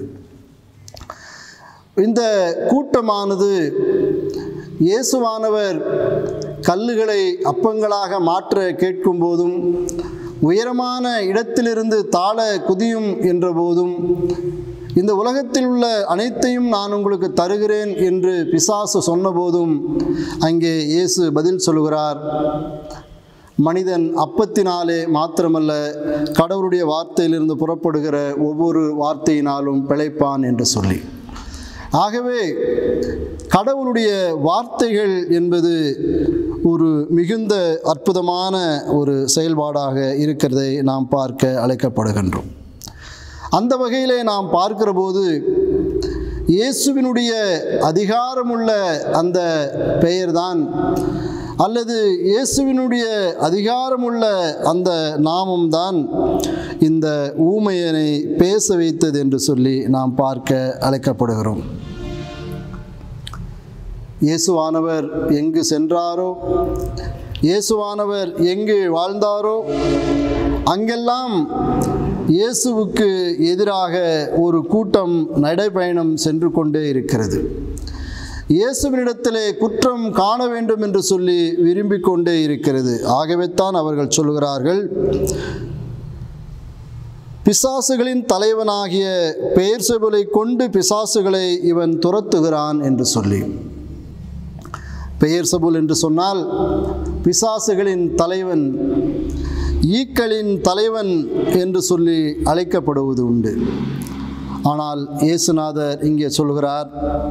இந்த கூட்டமானது இயேசுவானவர் கல்லுகளை அப்பங்களாக மாற்ற கேட்கும் போதும் உயரமான இடத்திலிருந்து தாழ குதியும் என்ற போதும் இந்த உலகத்தில் உள்ள அனைத்தையும் நான் உங்களுக்கு தருகிறேன் என்று பிசாசு சொன்னபோதும் அங்கே இயேசு பதில் சொல்கிறார் மனிதன் அப்பத்தினாலே மாத்திரமல்ல கடவுளுடைய வார்த்தையிலிருந்து புறப்படுகிற ஒவ்வொரு வார்த்தையினாலும் பிழைப்பான் என்று சொல்லி ஆகவே கடவுளுடைய வார்த்தைகள் என்பது ஒரு மிகுந்த அற்புதமான ஒரு செயல்பாடாக இருக்கிறதை நாம் பார்க்க அழைக்கப்படுகின்றோம் அந்த வகையிலே நாம் பார்க்கிற போது இயேசுவினுடைய அதிகாரமுள்ள அந்த பெயர்தான் அல்லது இயேசுவினுடைய அதிகாரமுள்ள அந்த நாமம்தான் இந்த ஊமையனை பேச வைத்தது என்று சொல்லி நாம் பார்க்க அழைக்கப்படுகிறோம் இயேசுவானவர் எங்கு சென்றாரோ இயேசுவானவர் எங்கு வாழ்ந்தாரோ அங்கெல்லாம் இயேசுவுக்கு எதிராக ஒரு கூட்டம் நடைபயணம் சென்று கொண்டே இருக்கிறது இயேசுவினிடத்திலே குற்றம் காண வேண்டும் என்று சொல்லி விரும்பிக் கொண்டே இருக்கிறது ஆகவேத்தான் அவர்கள் சொல்கிறார்கள் பிசாசுகளின் தலைவனாகிய பெயர்செபலை கொண்டு பிசாசுகளை இவன் துரத்துகிறான் என்று சொல்லி பெயர் சபுல் என்று சொன்னால் பிசாசுகளின் தலைவன் ஈக்களின் தலைவன் என்று சொல்லி அழைக்கப்படுவது உண்டு ஆனால் இயேசுநாதர் இங்கே சொல்கிறார்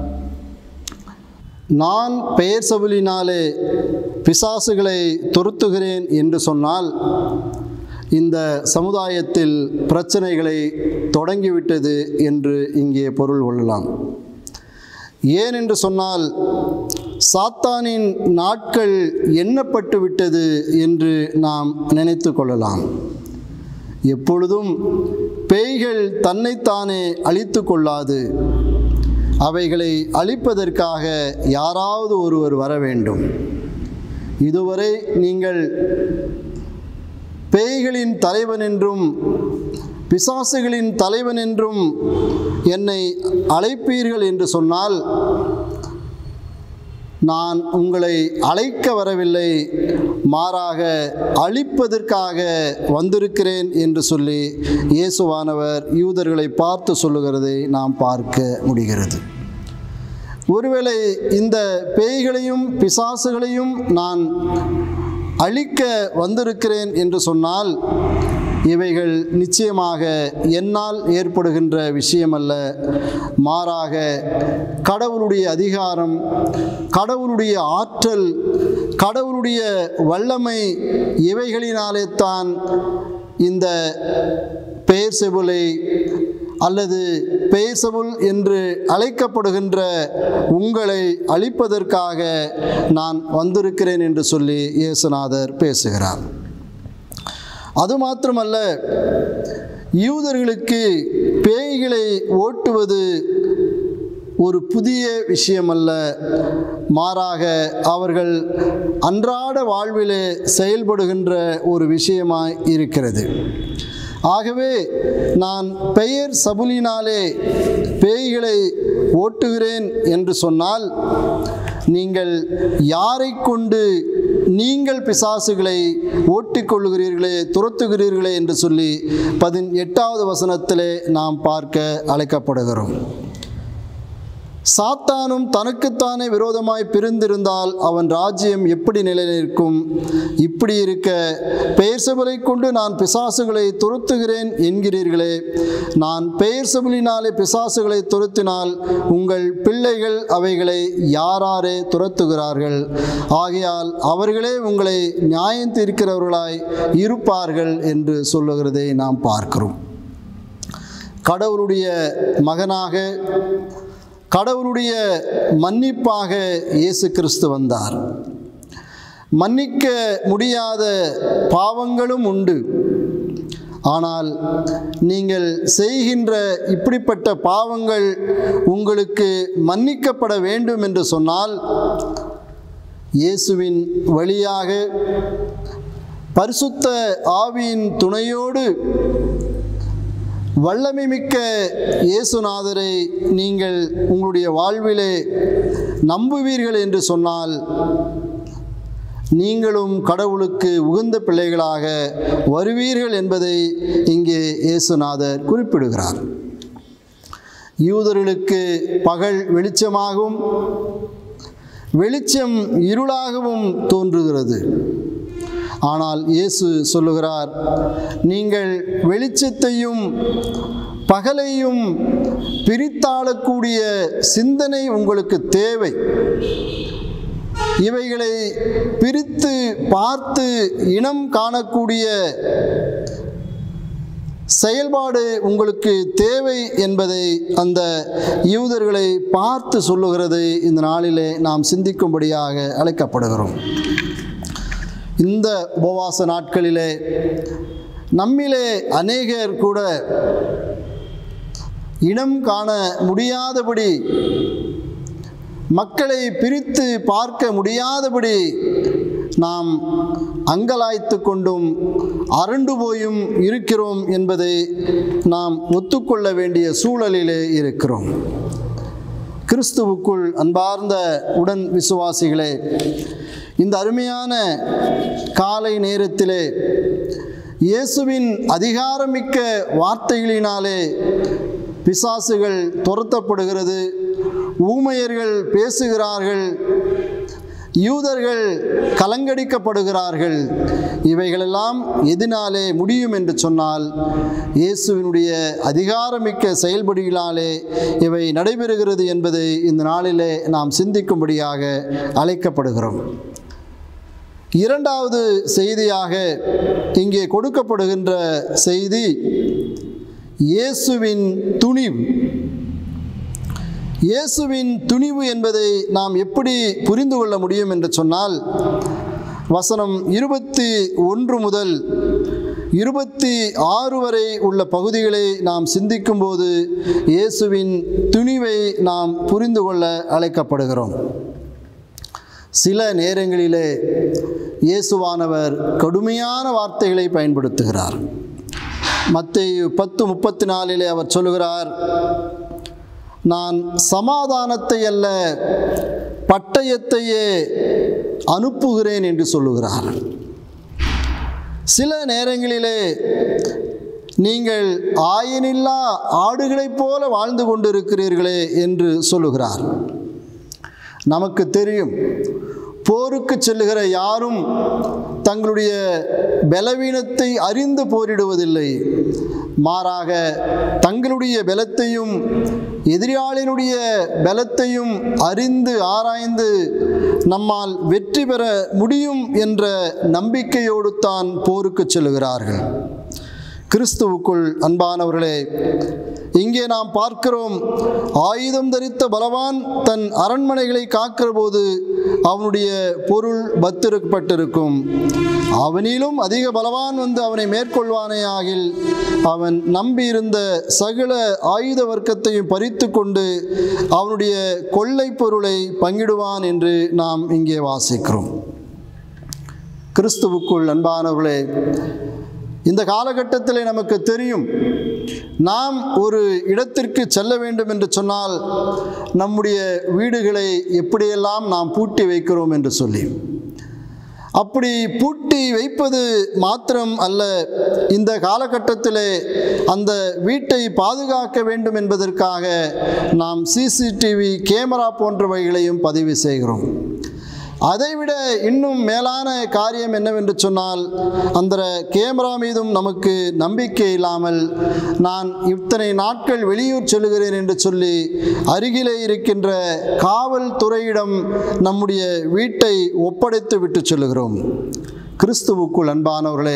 நான் பெயர் சபுலினாலே பிசாசுகளை துரத்துகிறேன் என்று சொன்னால் இந்த சமுதாயத்தில் பிரச்சனைகளை தொடங்கிவிட்டது என்று இங்கே பொருள் கொள்ளலாம் ஏன் என்று சொன்னால் சாத்தானின் நாட்கள் எண்ணப்பட்டு விட்டது என்று நாம் நினைத்து கொள்ளலாம் எப்பொழுதும் பேய்கள் தன்னைத்தானே அழித்து கொள்ளாது அவைகளை அழிப்பதற்காக யாராவது ஒருவர் வர வேண்டும் இதுவரை நீங்கள் பேய்களின் தலைவன் என்றும் பிசாசுகளின் தலைவன் என்றும் என்னை அழைப்பீர்கள் என்று சொன்னால் நான் உங்களை அழைக்க வரவில்லை மாறாக அழிப்பதற்காக வந்திருக்கிறேன் என்று சொல்லி இயேசுவானவர் யூதர்களை பார்த்து சொல்லுகிறதை நாம் பார்க்க முடிகிறது ஒருவேளை இந்த பேய்களையும் பிசாசுகளையும் நான் அழிக்க வந்திருக்கிறேன் என்று சொன்னால் இவைகள் நிச்சயமாக என்னால் ஏற்படுகின்ற விஷயமல்ல மாறாக கடவுளுடைய அதிகாரம் கடவுளுடைய ஆற்றல் கடவுளுடைய வல்லமை இவைகளினாலே தான் இந்த பெயர் செபுலை அல்லது பேசபுல் என்று அழைக்கப்படுகின்ற உங்களை அழிப்பதற்காக நான் வந்திருக்கிறேன் என்று சொல்லி இயேசுநாதர் பேசுகிறார் அது மாத்திரமல்ல யூதர்களுக்கு பேய்களை ஓட்டுவது ஒரு புதிய விஷயமல்ல மாறாக அவர்கள் அன்றாட வாழ்விலே செயல்படுகின்ற ஒரு விஷயமாய் இருக்கிறது ஆகவே நான் பெயர் சபுலினாலே பேய்களை ஓட்டுகிறேன் என்று சொன்னால் நீங்கள் யாரை கொண்டு நீங்கள் பிசாசுகளை ஓட்டிக்கொள்ளுகிறீர்களே துரத்துகிறீர்களே என்று சொல்லி பதின் எட்டாவது வசனத்திலே நாம் பார்க்க அழைக்கப்படுகிறோம் சாத்தானும் தனக்குத்தானே விரோதமாய் பிரிந்திருந்தால் அவன் ராஜ்யம் எப்படி நிலைநிற்கும் இப்படி இருக்க பெயர் சபலை கொண்டு நான் பிசாசுகளை துரத்துகிறேன் என்கிறீர்களே நான் பெயர் சபலினாலே பிசாசுகளை துரத்தினால் உங்கள் பிள்ளைகள் அவைகளை யாராரே துரத்துகிறார்கள் ஆகையால் அவர்களே உங்களை நியாயம் தீர்க்கிறவர்களாய் இருப்பார்கள் என்று சொல்லுகிறதை நாம் பார்க்கிறோம் கடவுளுடைய மகனாக கடவுளுடைய மன்னிப்பாக இயேசு கிறிஸ்து வந்தார் மன்னிக்க முடியாத பாவங்களும் உண்டு ஆனால் நீங்கள் செய்கின்ற இப்படிப்பட்ட பாவங்கள் உங்களுக்கு மன்னிக்கப்பட வேண்டும் என்று சொன்னால் இயேசுவின் வழியாக பரிசுத்த ஆவியின் துணையோடு வல்லமை மிக்க இயேசுநாதரை நீங்கள் உங்களுடைய வாழ்விலே நம்புவீர்கள் என்று சொன்னால் நீங்களும் கடவுளுக்கு உகந்த பிள்ளைகளாக வருவீர்கள் என்பதை இங்கே இயேசுநாதர் குறிப்பிடுகிறார் யூதர்களுக்கு பகல் வெளிச்சமாகவும் வெளிச்சம் இருளாகவும் தோன்றுகிறது ஆனால் இயேசு சொல்லுகிறார் நீங்கள் வெளிச்சத்தையும் பகலையும் பிரித்தாளக்கூடிய சிந்தனை உங்களுக்கு தேவை இவைகளை பிரித்து பார்த்து இனம் காணக்கூடிய செயல்பாடு உங்களுக்கு தேவை என்பதை அந்த யூதர்களை பார்த்து சொல்லுகிறது இந்த நாளிலே நாம் சிந்திக்கும்படியாக அழைக்கப்படுகிறோம் இந்த உபவாச நாட்களிலே நம்மிலே அநேகர் கூட இனம் காண முடியாதபடி மக்களை பிரித்து பார்க்க முடியாதபடி நாம் அங்கலாய்த்து கொண்டும் அரண்டு போயும் இருக்கிறோம் என்பதை நாம் ஒத்துக்கொள்ள வேண்டிய சூழலிலே இருக்கிறோம் கிறிஸ்துவுக்குள் அன்பார்ந்த உடன் விசுவாசிகளே இந்த அருமையான காலை நேரத்திலே இயேசுவின் அதிகாரமிக்க வார்த்தைகளினாலே பிசாசுகள் துரத்தப்படுகிறது ஊமையர்கள் பேசுகிறார்கள் யூதர்கள் கலங்கடிக்கப்படுகிறார்கள் இவைகளெல்லாம் எதினாலே முடியும் என்று சொன்னால் இயேசுவினுடைய அதிகாரமிக்க செயல்படிகளாலே இவை நடைபெறுகிறது என்பதை இந்த நாளிலே நாம் சிந்திக்கும்படியாக அழைக்கப்படுகிறோம் இரண்டாவது செய்தியாக இங்கே கொடுக்கப்படுகின்ற செய்தி இயேசுவின் துணிவு இயேசுவின் துணிவு என்பதை நாம் எப்படி புரிந்து கொள்ள முடியும் என்று சொன்னால் வசனம் இருபத்தி ஒன்று முதல் இருபத்தி ஆறு வரை உள்ள பகுதிகளை நாம் சிந்திக்கும்போது இயேசுவின் துணிவை நாம் புரிந்து கொள்ள அழைக்கப்படுகிறோம் சில நேரங்களிலே இயேசுவானவர் கடுமையான வார்த்தைகளை பயன்படுத்துகிறார் மத்தேயு பத்து முப்பத்தி நாலிலே அவர் சொல்லுகிறார் நான் சமாதானத்தை அல்ல பட்டயத்தையே அனுப்புகிறேன் என்று சொல்லுகிறார் சில நேரங்களிலே நீங்கள் ஆயனில்லா ஆடுகளைப் போல வாழ்ந்து கொண்டிருக்கிறீர்களே என்று சொல்லுகிறார் நமக்கு தெரியும் போருக்கு செல்லுகிற யாரும் தங்களுடைய பலவீனத்தை அறிந்து போரிடுவதில்லை மாறாக தங்களுடைய பலத்தையும் எதிராளியினுடைய பலத்தையும் அறிந்து ஆராய்ந்து நம்மால் வெற்றி பெற முடியும் என்ற நம்பிக்கையோடு தான் போருக்கு செல்லுகிறார்கள் கிறிஸ்துவுக்குள் அன்பானவர்களே இங்கே நாம் பார்க்கிறோம் ஆயுதம் தரித்த பலவான் தன் அரண்மனைகளை காக்கிற போது அவனுடைய பொருள் பத்திரப்பட்டிருக்கும் அவனிலும் அதிக பலவான் வந்து அவனை மேற்கொள்வானே ஆகில் அவன் நம்பியிருந்த சகல ஆயுத வர்க்கத்தையும் பறித்து கொண்டு அவனுடைய கொள்ளை பொருளை பங்கிடுவான் என்று நாம் இங்கே வாசிக்கிறோம் கிறிஸ்துவுக்குள் அன்பானவர்களே இந்த காலகட்டத்தில் நமக்கு தெரியும் நாம் ஒரு இடத்திற்கு செல்ல வேண்டும் என்று சொன்னால் நம்முடைய வீடுகளை எப்படியெல்லாம் நாம் பூட்டி வைக்கிறோம் என்று சொல்லி அப்படி பூட்டி வைப்பது மாத்திரம் அல்ல இந்த காலகட்டத்திலே அந்த வீட்டை பாதுகாக்க வேண்டும் என்பதற்காக நாம் சிசிடிவி கேமரா போன்றவைகளையும் பதிவு செய்கிறோம் அதைவிட இன்னும் மேலான காரியம் என்னவென்று சொன்னால் அந்த கேமரா மீதும் நமக்கு நம்பிக்கை இல்லாமல் நான் இத்தனை நாட்கள் வெளியூர் செல்கிறேன் என்று சொல்லி அருகிலே இருக்கின்ற காவல்துறையிடம் நம்முடைய வீட்டை ஒப்படைத்து விட்டு செல்கிறோம் கிறிஸ்துவுக்குள் அன்பானவர்களே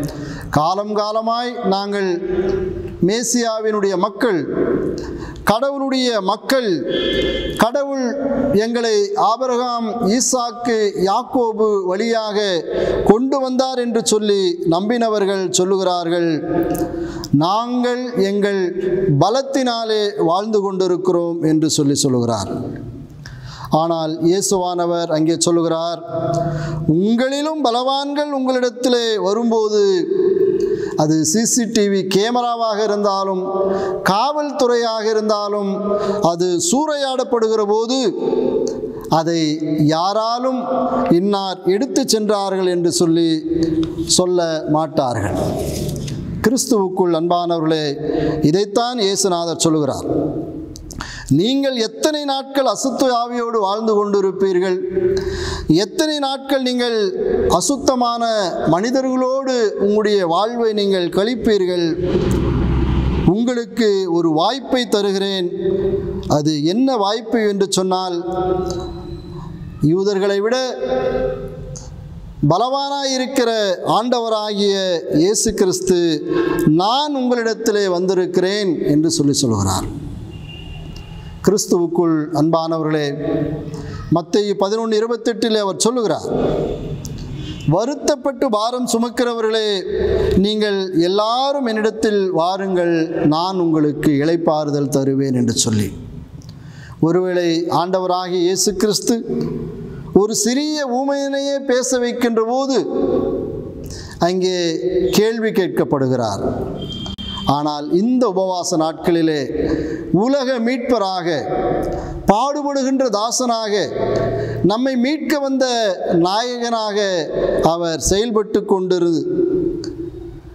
காலம் காலமாய் நாங்கள் மேசியாவினுடைய மக்கள் கடவுளுடைய மக்கள் கடவுள் எங்களை ஆபரகாம் ஈசாக்கு யாக்கோபு வழியாக கொண்டு வந்தார் என்று சொல்லி நம்பினவர்கள் சொல்லுகிறார்கள் நாங்கள் எங்கள் பலத்தினாலே வாழ்ந்து கொண்டிருக்கிறோம் என்று சொல்லி சொல்லுகிறார் ஆனால் இயேசுவானவர் அங்கே சொல்லுகிறார் உங்களிலும் பலவான்கள் உங்களிடத்திலே வரும்போது அது சிசிடிவி கேமராவாக இருந்தாலும் காவல்துறையாக இருந்தாலும் அது சூறையாடப்படுகிற போது அதை யாராலும் இன்னார் எடுத்து சென்றார்கள் என்று சொல்லி சொல்ல மாட்டார்கள் கிறிஸ்துவுக்குள் அன்பானவர்களே இதைத்தான் இயேசுநாதர் சொல்லுகிறார் நீங்கள் எத்தனை நாட்கள் அசுத்த ஆவியோடு வாழ்ந்து கொண்டிருப்பீர்கள் எத்தனை நாட்கள் நீங்கள் அசுத்தமான மனிதர்களோடு உங்களுடைய வாழ்வை நீங்கள் கழிப்பீர்கள் உங்களுக்கு ஒரு வாய்ப்பை தருகிறேன் அது என்ன வாய்ப்பு என்று சொன்னால் யூதர்களை விட பலவானாய் இருக்கிற ஆண்டவராகிய இயேசு கிறிஸ்து நான் உங்களிடத்திலே வந்திருக்கிறேன் என்று சொல்லி சொல்கிறார் கிறிஸ்துவுக்குள் அன்பானவர்களே மத்திய பதினொன்று இருபத்தெட்டில் அவர் சொல்லுகிறார் வருத்தப்பட்டு பாரம் சுமக்கிறவர்களே நீங்கள் எல்லாரும் என்னிடத்தில் வாருங்கள் நான் உங்களுக்கு இளைப்பாறுதல் தருவேன் என்று சொல்லி ஒருவேளை ஆண்டவராகிய இயேசு கிறிஸ்து ஒரு சிறிய ஊமையனையே பேச வைக்கின்ற போது அங்கே கேள்வி கேட்கப்படுகிறார் ஆனால் இந்த உபவாச நாட்களிலே உலக மீட்பராக பாடுபடுகின்ற தாசனாக நம்மை மீட்க வந்த நாயகனாக அவர் செயல்பட்டு கொண்டிரு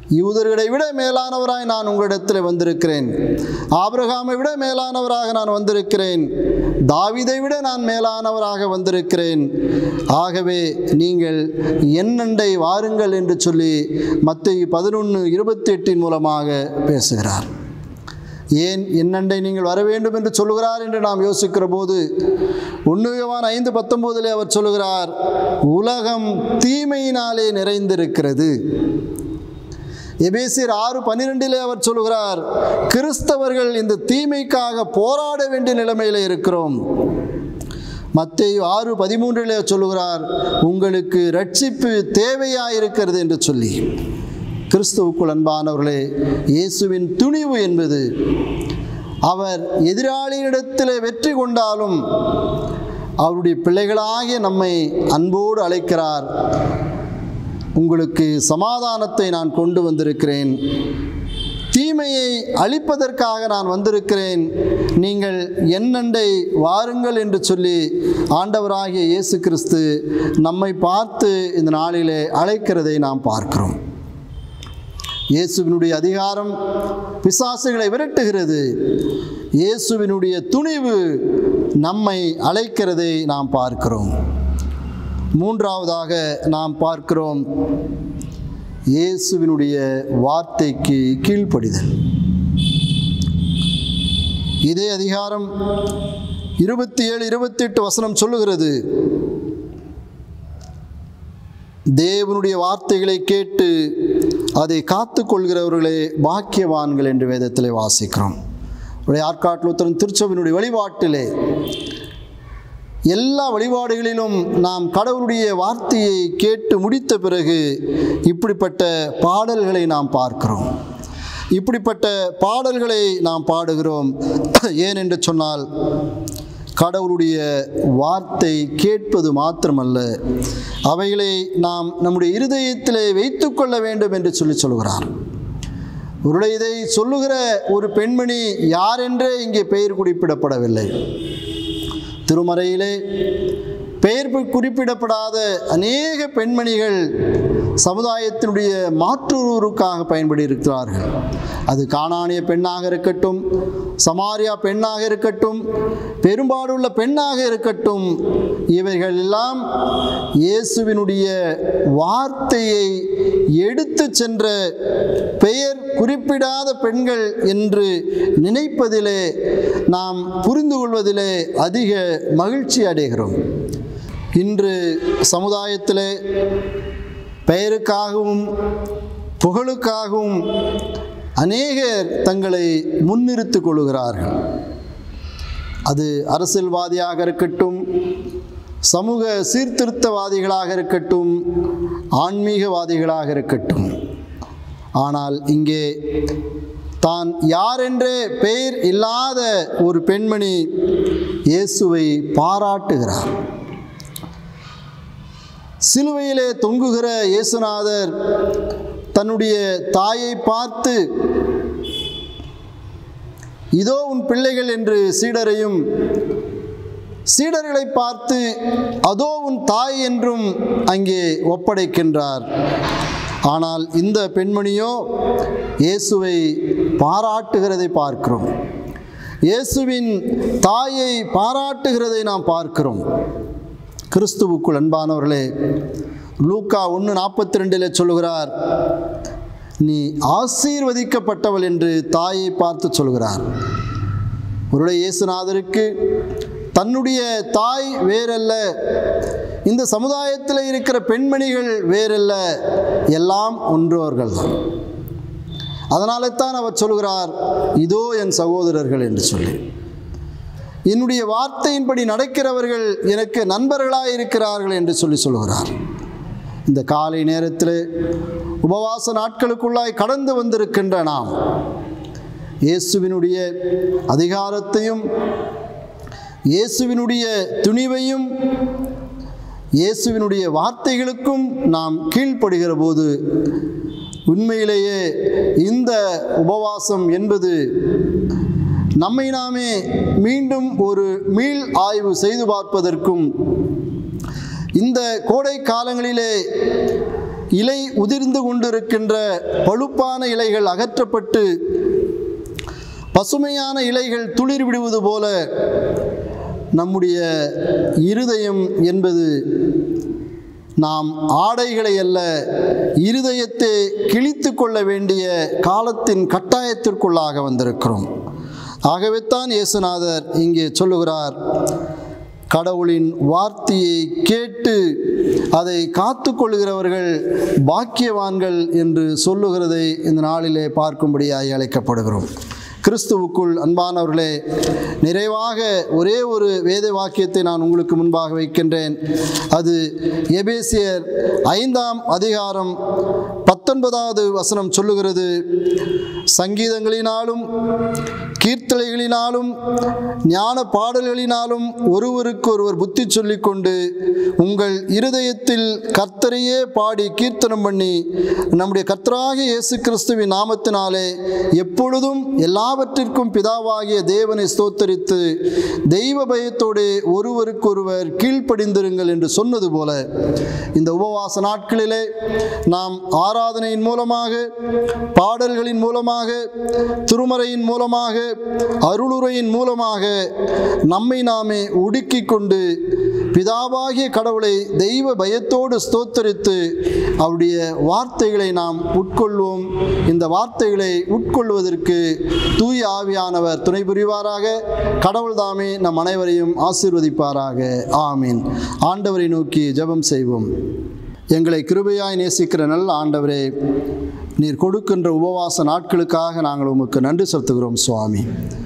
யூதர்களை விட மேலானவராய் நான் உங்களிடத்தில் வந்திருக்கிறேன் ஆபிரகாமை விட மேலானவராக நான் வந்திருக்கிறேன் தாவீதை விட நான் மேலானவராக வந்திருக்கிறேன் ஆகவே நீங்கள் என்னண்டை வாருங்கள் என்று சொல்லி மத்திய பதினொன்று இருபத்தி எட்டின் மூலமாக பேசுகிறார் ஏன் என்னண்டை நீங்கள் வர வேண்டும் என்று சொல்லுகிறார் என்று நாம் யோசிக்கிற போது உண்மையவான் ஐந்து பத்தொம்போதிலே அவர் சொல்லுகிறார் உலகம் தீமையினாலே நிறைந்திருக்கிறது எபேசியர் ஆறு பன்னிரெண்டிலே அவர் சொல்லுகிறார் கிறிஸ்தவர்கள் இந்த தீமைக்காக போராட வேண்டிய நிலைமையில் இருக்கிறோம் மத்தேயு ஆறு பதிமூன்றிலே சொல்லுகிறார் உங்களுக்கு ரட்சிப்பு தேவையாயிருக்கிறது என்று சொல்லி கிறிஸ்துவுக்குள் அன்பானவர்களே இயேசுவின் துணிவு என்பது அவர் எதிராளியிடத்தில் வெற்றி கொண்டாலும் அவருடைய பிள்ளைகளாகிய நம்மை அன்போடு அழைக்கிறார் உங்களுக்கு சமாதானத்தை நான் கொண்டு வந்திருக்கிறேன் தீமையை அழிப்பதற்காக நான் வந்திருக்கிறேன் நீங்கள் என்னண்டை வாருங்கள் என்று சொல்லி ஆண்டவராகிய இயேசு கிறிஸ்து நம்மை பார்த்து இந்த நாளிலே அழைக்கிறதை நாம் பார்க்கிறோம் இயேசுவினுடைய அதிகாரம் பிசாசுகளை விரட்டுகிறது இயேசுவினுடைய துணிவு நம்மை அழைக்கிறதை நாம் பார்க்கிறோம் மூன்றாவதாக நாம் பார்க்கிறோம் இயேசுவினுடைய வார்த்தைக்கு கீழ்ப்படிதல் இதே அதிகாரம் இருபத்தி ஏழு இருபத்தி எட்டு வசனம் சொல்லுகிறது தேவனுடைய வார்த்தைகளை கேட்டு அதை காத்து கொள்கிறவர்களே பாக்கியவான்கள் என்று வேதத்திலே வாசிக்கிறோம் உடைய ஆற்காட்டில் உத்தரன் திருச்சபையினுடைய வழிபாட்டிலே எல்லா வழிபாடுகளிலும் நாம் கடவுளுடைய வார்த்தையை கேட்டு முடித்த பிறகு இப்படிப்பட்ட பாடல்களை நாம் பார்க்கிறோம் இப்படிப்பட்ட பாடல்களை நாம் பாடுகிறோம் ஏனென்று சொன்னால் கடவுளுடைய வார்த்தை கேட்பது மாத்திரமல்ல அவைகளை நாம் நம்முடைய இருதயத்திலே வைத்துக்கொள்ள வேண்டும் என்று சொல்லி சொல்கிறார் ஒருடைய இதை சொல்லுகிற ஒரு பெண்மணி யார் என்றே இங்கே பெயர் குறிப்பிடப்படவில்லை திருமறையிலே பெயர் குறிப்பிடப்படாத அநேக பெண்மணிகள் சமுதாயத்தினுடைய மாற்றுருவுக்காக பயன்படி இருக்கிறார்கள் அது காணானிய பெண்ணாக இருக்கட்டும் சமாரியா பெண்ணாக இருக்கட்டும் பெரும்பாடுள்ள பெண்ணாக இருக்கட்டும் இவைகள் எல்லாம் இயேசுவினுடைய வார்த்தையை எடுத்து சென்ற பெயர் குறிப்பிடாத பெண்கள் என்று நினைப்பதிலே நாம் புரிந்து கொள்வதிலே அதிக மகிழ்ச்சி அடைகிறோம் இன்று சமுதாயத்திலே பெயருக்காகவும் புகழுக்காகவும் அநேகர் தங்களை முன்னிறுத்திக் கொள்கிறார்கள் அது அரசியல்வாதியாக இருக்கட்டும் சமூக சீர்திருத்தவாதிகளாக இருக்கட்டும் ஆன்மீகவாதிகளாக இருக்கட்டும் ஆனால் இங்கே தான் யார் என்றே பெயர் இல்லாத ஒரு பெண்மணி இயேசுவை பாராட்டுகிறார் சிலுவையிலே தொங்குகிற இயேசுநாதர் தன்னுடைய தாயை பார்த்து இதோ உன் பிள்ளைகள் என்று சீடரையும் சீடர்களை பார்த்து அதோ உன் தாய் என்றும் அங்கே ஒப்படைக்கின்றார் ஆனால் இந்த பெண்மணியோ இயேசுவை பாராட்டுகிறதை பார்க்கிறோம் இயேசுவின் தாயை பாராட்டுகிறதை நாம் பார்க்கிறோம் கிறிஸ்துவுக்குள் அன்பானவர்களே லூக்கா ஒன்று நாற்பத்தி ரெண்டில் சொல்லுகிறார் நீ ஆசீர்வதிக்கப்பட்டவள் என்று தாயை பார்த்து சொல்கிறார் ஒருடைய இயேசுநாதருக்கு தன்னுடைய தாய் வேறல்ல இந்த சமுதாயத்தில் இருக்கிற பெண்மணிகள் வேறல்ல எல்லாம் ஒன்றவர்கள் தான் அதனால தான் அவர் சொல்கிறார் இதோ என் சகோதரர்கள் என்று சொல்லி என்னுடைய வார்த்தையின்படி நடக்கிறவர்கள் எனக்கு நண்பர்களாக இருக்கிறார்கள் என்று சொல்லி சொல்கிறார் இந்த காலை நேரத்தில் உபவாச நாட்களுக்குள்ளாய் கடந்து வந்திருக்கின்ற நாம் இயேசுவினுடைய அதிகாரத்தையும் இயேசுவினுடைய துணிவையும் இயேசுவினுடைய வார்த்தைகளுக்கும் நாம் கீழ்ப்படுகிற போது உண்மையிலேயே இந்த உபவாசம் என்பது நம்மை நாமே மீண்டும் ஒரு மீள் ஆய்வு செய்து பார்ப்பதற்கும் இந்த கோடை காலங்களிலே இலை உதிர்ந்து கொண்டிருக்கின்ற பழுப்பான இலைகள் அகற்றப்பட்டு பசுமையான இலைகள் துளிர் விடுவது போல நம்முடைய இருதயம் என்பது நாம் ஆடைகளை அல்ல இருதயத்தை கிழித்து கொள்ள வேண்டிய காலத்தின் கட்டாயத்திற்குள்ளாக வந்திருக்கிறோம் ஆகவே தான் இயேசுநாதர் இங்கே சொல்லுகிறார் கடவுளின் வார்த்தையை கேட்டு அதை காத்து கொள்கிறவர்கள் பாக்கியவான்கள் என்று சொல்லுகிறதை இந்த நாளிலே பார்க்கும்படியாய் அழைக்கப்படுகிறோம் கிறிஸ்துவுக்குள் அன்பானவர்களே நிறைவாக ஒரே ஒரு வேத வாக்கியத்தை நான் உங்களுக்கு முன்பாக வைக்கின்றேன் அது எபேசியர் ஐந்தாம் அதிகாரம் பத்தொன்பதாவது வசனம் சொல்லுகிறது சங்கீதங்களினாலும் கீர்த்தனைகளினாலும் ஞான பாடல்களினாலும் ஒருவருக்கு ஒருவர் புத்தி சொல்லிக்கொண்டு உங்கள் இருதயத்தில் கர்த்தரையே பாடி கீர்த்தனம் பண்ணி நம்முடைய கர்த்தராகிய இயேசு கிறிஸ்துவின் நாமத்தினாலே எப்பொழுதும் எல்லாவற்றிற்கும் பிதாவாகிய தேவனை ஸ்தோத்தரித்து தெய்வ பயத்தோடு ஒருவருக்கொருவர் கீழ்ப்படிந்திருங்கள் என்று சொன்னது போல இந்த உபவாச நாட்களிலே நாம் ஆராதனையின் மூலமாக பாடல்களின் மூலமாக திருமறையின் மூலமாக அருளுரையின் மூலமாக நம்மை நாமே ஒடுக்கிக் கொண்டு பிதாவாகிய கடவுளை தெய்வ பயத்தோடு ஸ்தோத்தரித்து அவருடைய வார்த்தைகளை நாம் உட்கொள்வோம் இந்த வார்த்தைகளை உட்கொள்வதற்கு தூய ஆவியானவர் துணை புரிவாராக கடவுள் தாமே நம் அனைவரையும் ஆசீர்வதிப்பாராக ஆமீன் ஆண்டவரை நோக்கி ஜெபம் செய்வோம் எங்களை கிருபையாய் நேசிக்கிற நல்ல ஆண்டவரே நீர் கொடுக்கின்ற உபவாச நாட்களுக்காக நாங்கள் உமக்கு நன்றி செலுத்துகிறோம் சுவாமி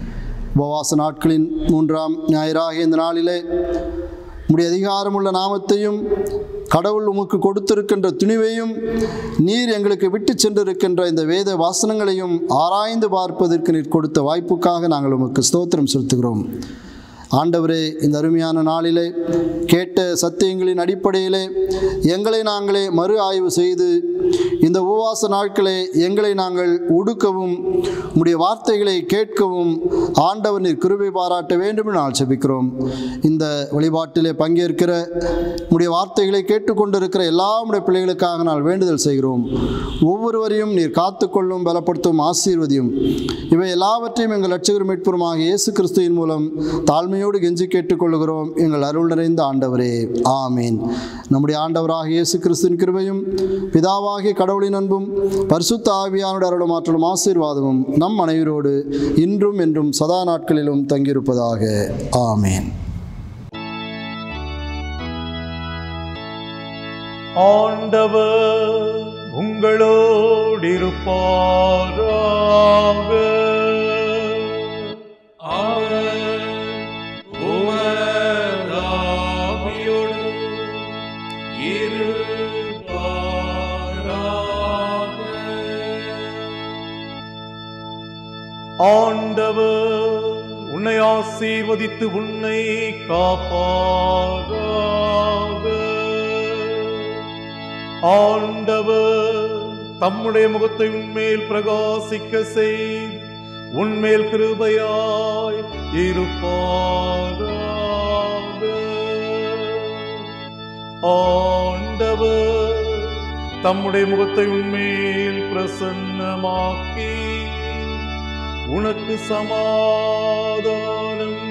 உபவாச நாட்களின் மூன்றாம் ஞாயிறாகிய இந்த நாளிலே உம்முடைய அதிகாரமுள்ள நாமத்தையும் கடவுள் உமக்கு கொடுத்திருக்கின்ற துணிவையும் நீர் எங்களுக்கு விட்டு சென்றிருக்கின்ற இந்த வேத வாசனங்களையும் ஆராய்ந்து பார்ப்பதற்கு நீர் கொடுத்த வாய்ப்புக்காக நாங்கள் உமக்கு ஸ்தோத்திரம் செலுத்துகிறோம் ஆண்டவரே இந்த அருமையான நாளிலே கேட்ட சத்தியங்களின் அடிப்படையிலே எங்களை நாங்களே மறு ஆய்வு செய்து இந்த உபவாச நாட்களை எங்களை நாங்கள் உடுக்கவும் உம்முடைய வார்த்தைகளை கேட்கவும் ஆண்டவர் நீர் கிருபை பாராட்ட வேண்டும் என்று நான் செபிக்கிறோம் இந்த வழிபாட்டிலே பங்கேற்கிற உம்முடைய வார்த்தைகளை கேட்டுக்கொண்டிருக்கிற எல்லா உடைய பிள்ளைகளுக்காக நான் வேண்டுதல் செய்கிறோம் ஒவ்வொருவரையும் நீர் காத்துக்கொள்ளும் பலப்படுத்தும் ஆசீர்வதியும் இவை எல்லாவற்றையும் எங்கள் லட்சகர் மீட்புறமாக இயேசு கிறிஸ்துவின் மூலம் தாழ்மையோடு கெஞ்சி கேட்டுக்கொள்கிறோம் எங்கள் அருள் நிறைந்த ஆண்டவரே ஆமீன் நம்முடைய ஆண்டவராக இயேசு கிறிஸ்துவின் கிருபையும் பிதாவாகிய கடவுளின் அன்பும் பரிசுத்த ஆவியானோட அருளும் ஆற்றலும் ஆசீர்வாதமும் நம் அனைவரோடு இன்றும் என்றும் சதா நாட்களிலும் தங்கியிருப்பதாக ஆமீன் ஆண்டவர் உங்களோடு இருப்பாராக அவர் உமதாவியோடு இருப்பாராக ஆண்டவர் உன்னை ஆசீர்வதித்து உன்னை காப்பாராக ஆண்டவர் தம்முடைய முகத்தை உன்மேல் பிரகாசிக்க செய்து உன்மேல் கிருபையாய் இருப்பாராக ஆண்டவர் தம்முடைய முகத்தை உன்மேல் பிரசன்னமாக்கி உனக்கு சமாதானம்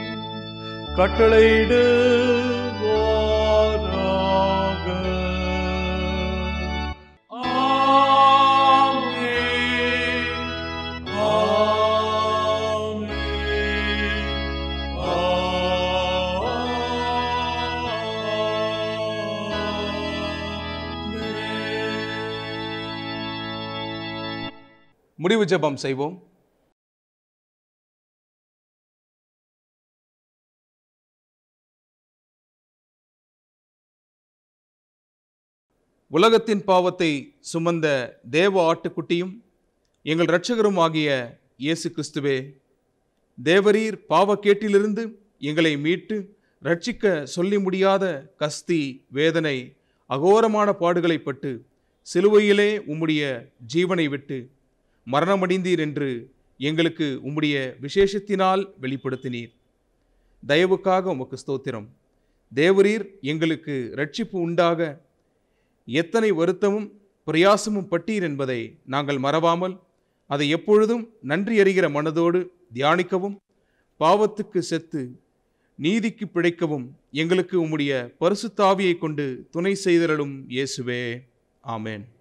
கட்டளையிடுவாராக ஆமென். ஆமென். ஆமென். முடிவு ஜெபம் செய்வோம் உலகத்தின் பாவத்தை சுமந்த தேவ ஆட்டுக்குட்டியும் எங்கள் இரட்சகரும் ஆகிய இயேசு கிறிஸ்துவே தேவரீர் பாவக்கேட்டிலிருந்து எங்களை மீட்டு ரட்சிக்க சொல்லி முடியாத கஸ்தி வேதனை அகோரமான பாடுகளைப்பட்டு சிலுவையிலே உம்முடைய ஜீவனை விட்டு மரணமடைந்தீர் என்று எங்களுக்கு உம்முடைய விசேஷத்தினால் வெளிப்படுத்தினீர் தயவுக்காக உமக்கு ஸ்தோத்திரம் தேவரீர் எங்களுக்கு ரட்சிப்பு உண்டாக எத்தனை வருத்தமும் பிரயாசமும் பட்டீர் என்பதை நாங்கள் மறவாமல் அதை எப்பொழுதும் நன்றி அறிகிற மனதோடு தியானிக்கவும் பாவத்துக்கு செத்து நீதிக்கு பிழைக்கவும் எங்களுக்கு உம்முடைய பரிசுத்தாவியை கொண்டு துணை செய்தரலும் இயேசுவே ஆமென்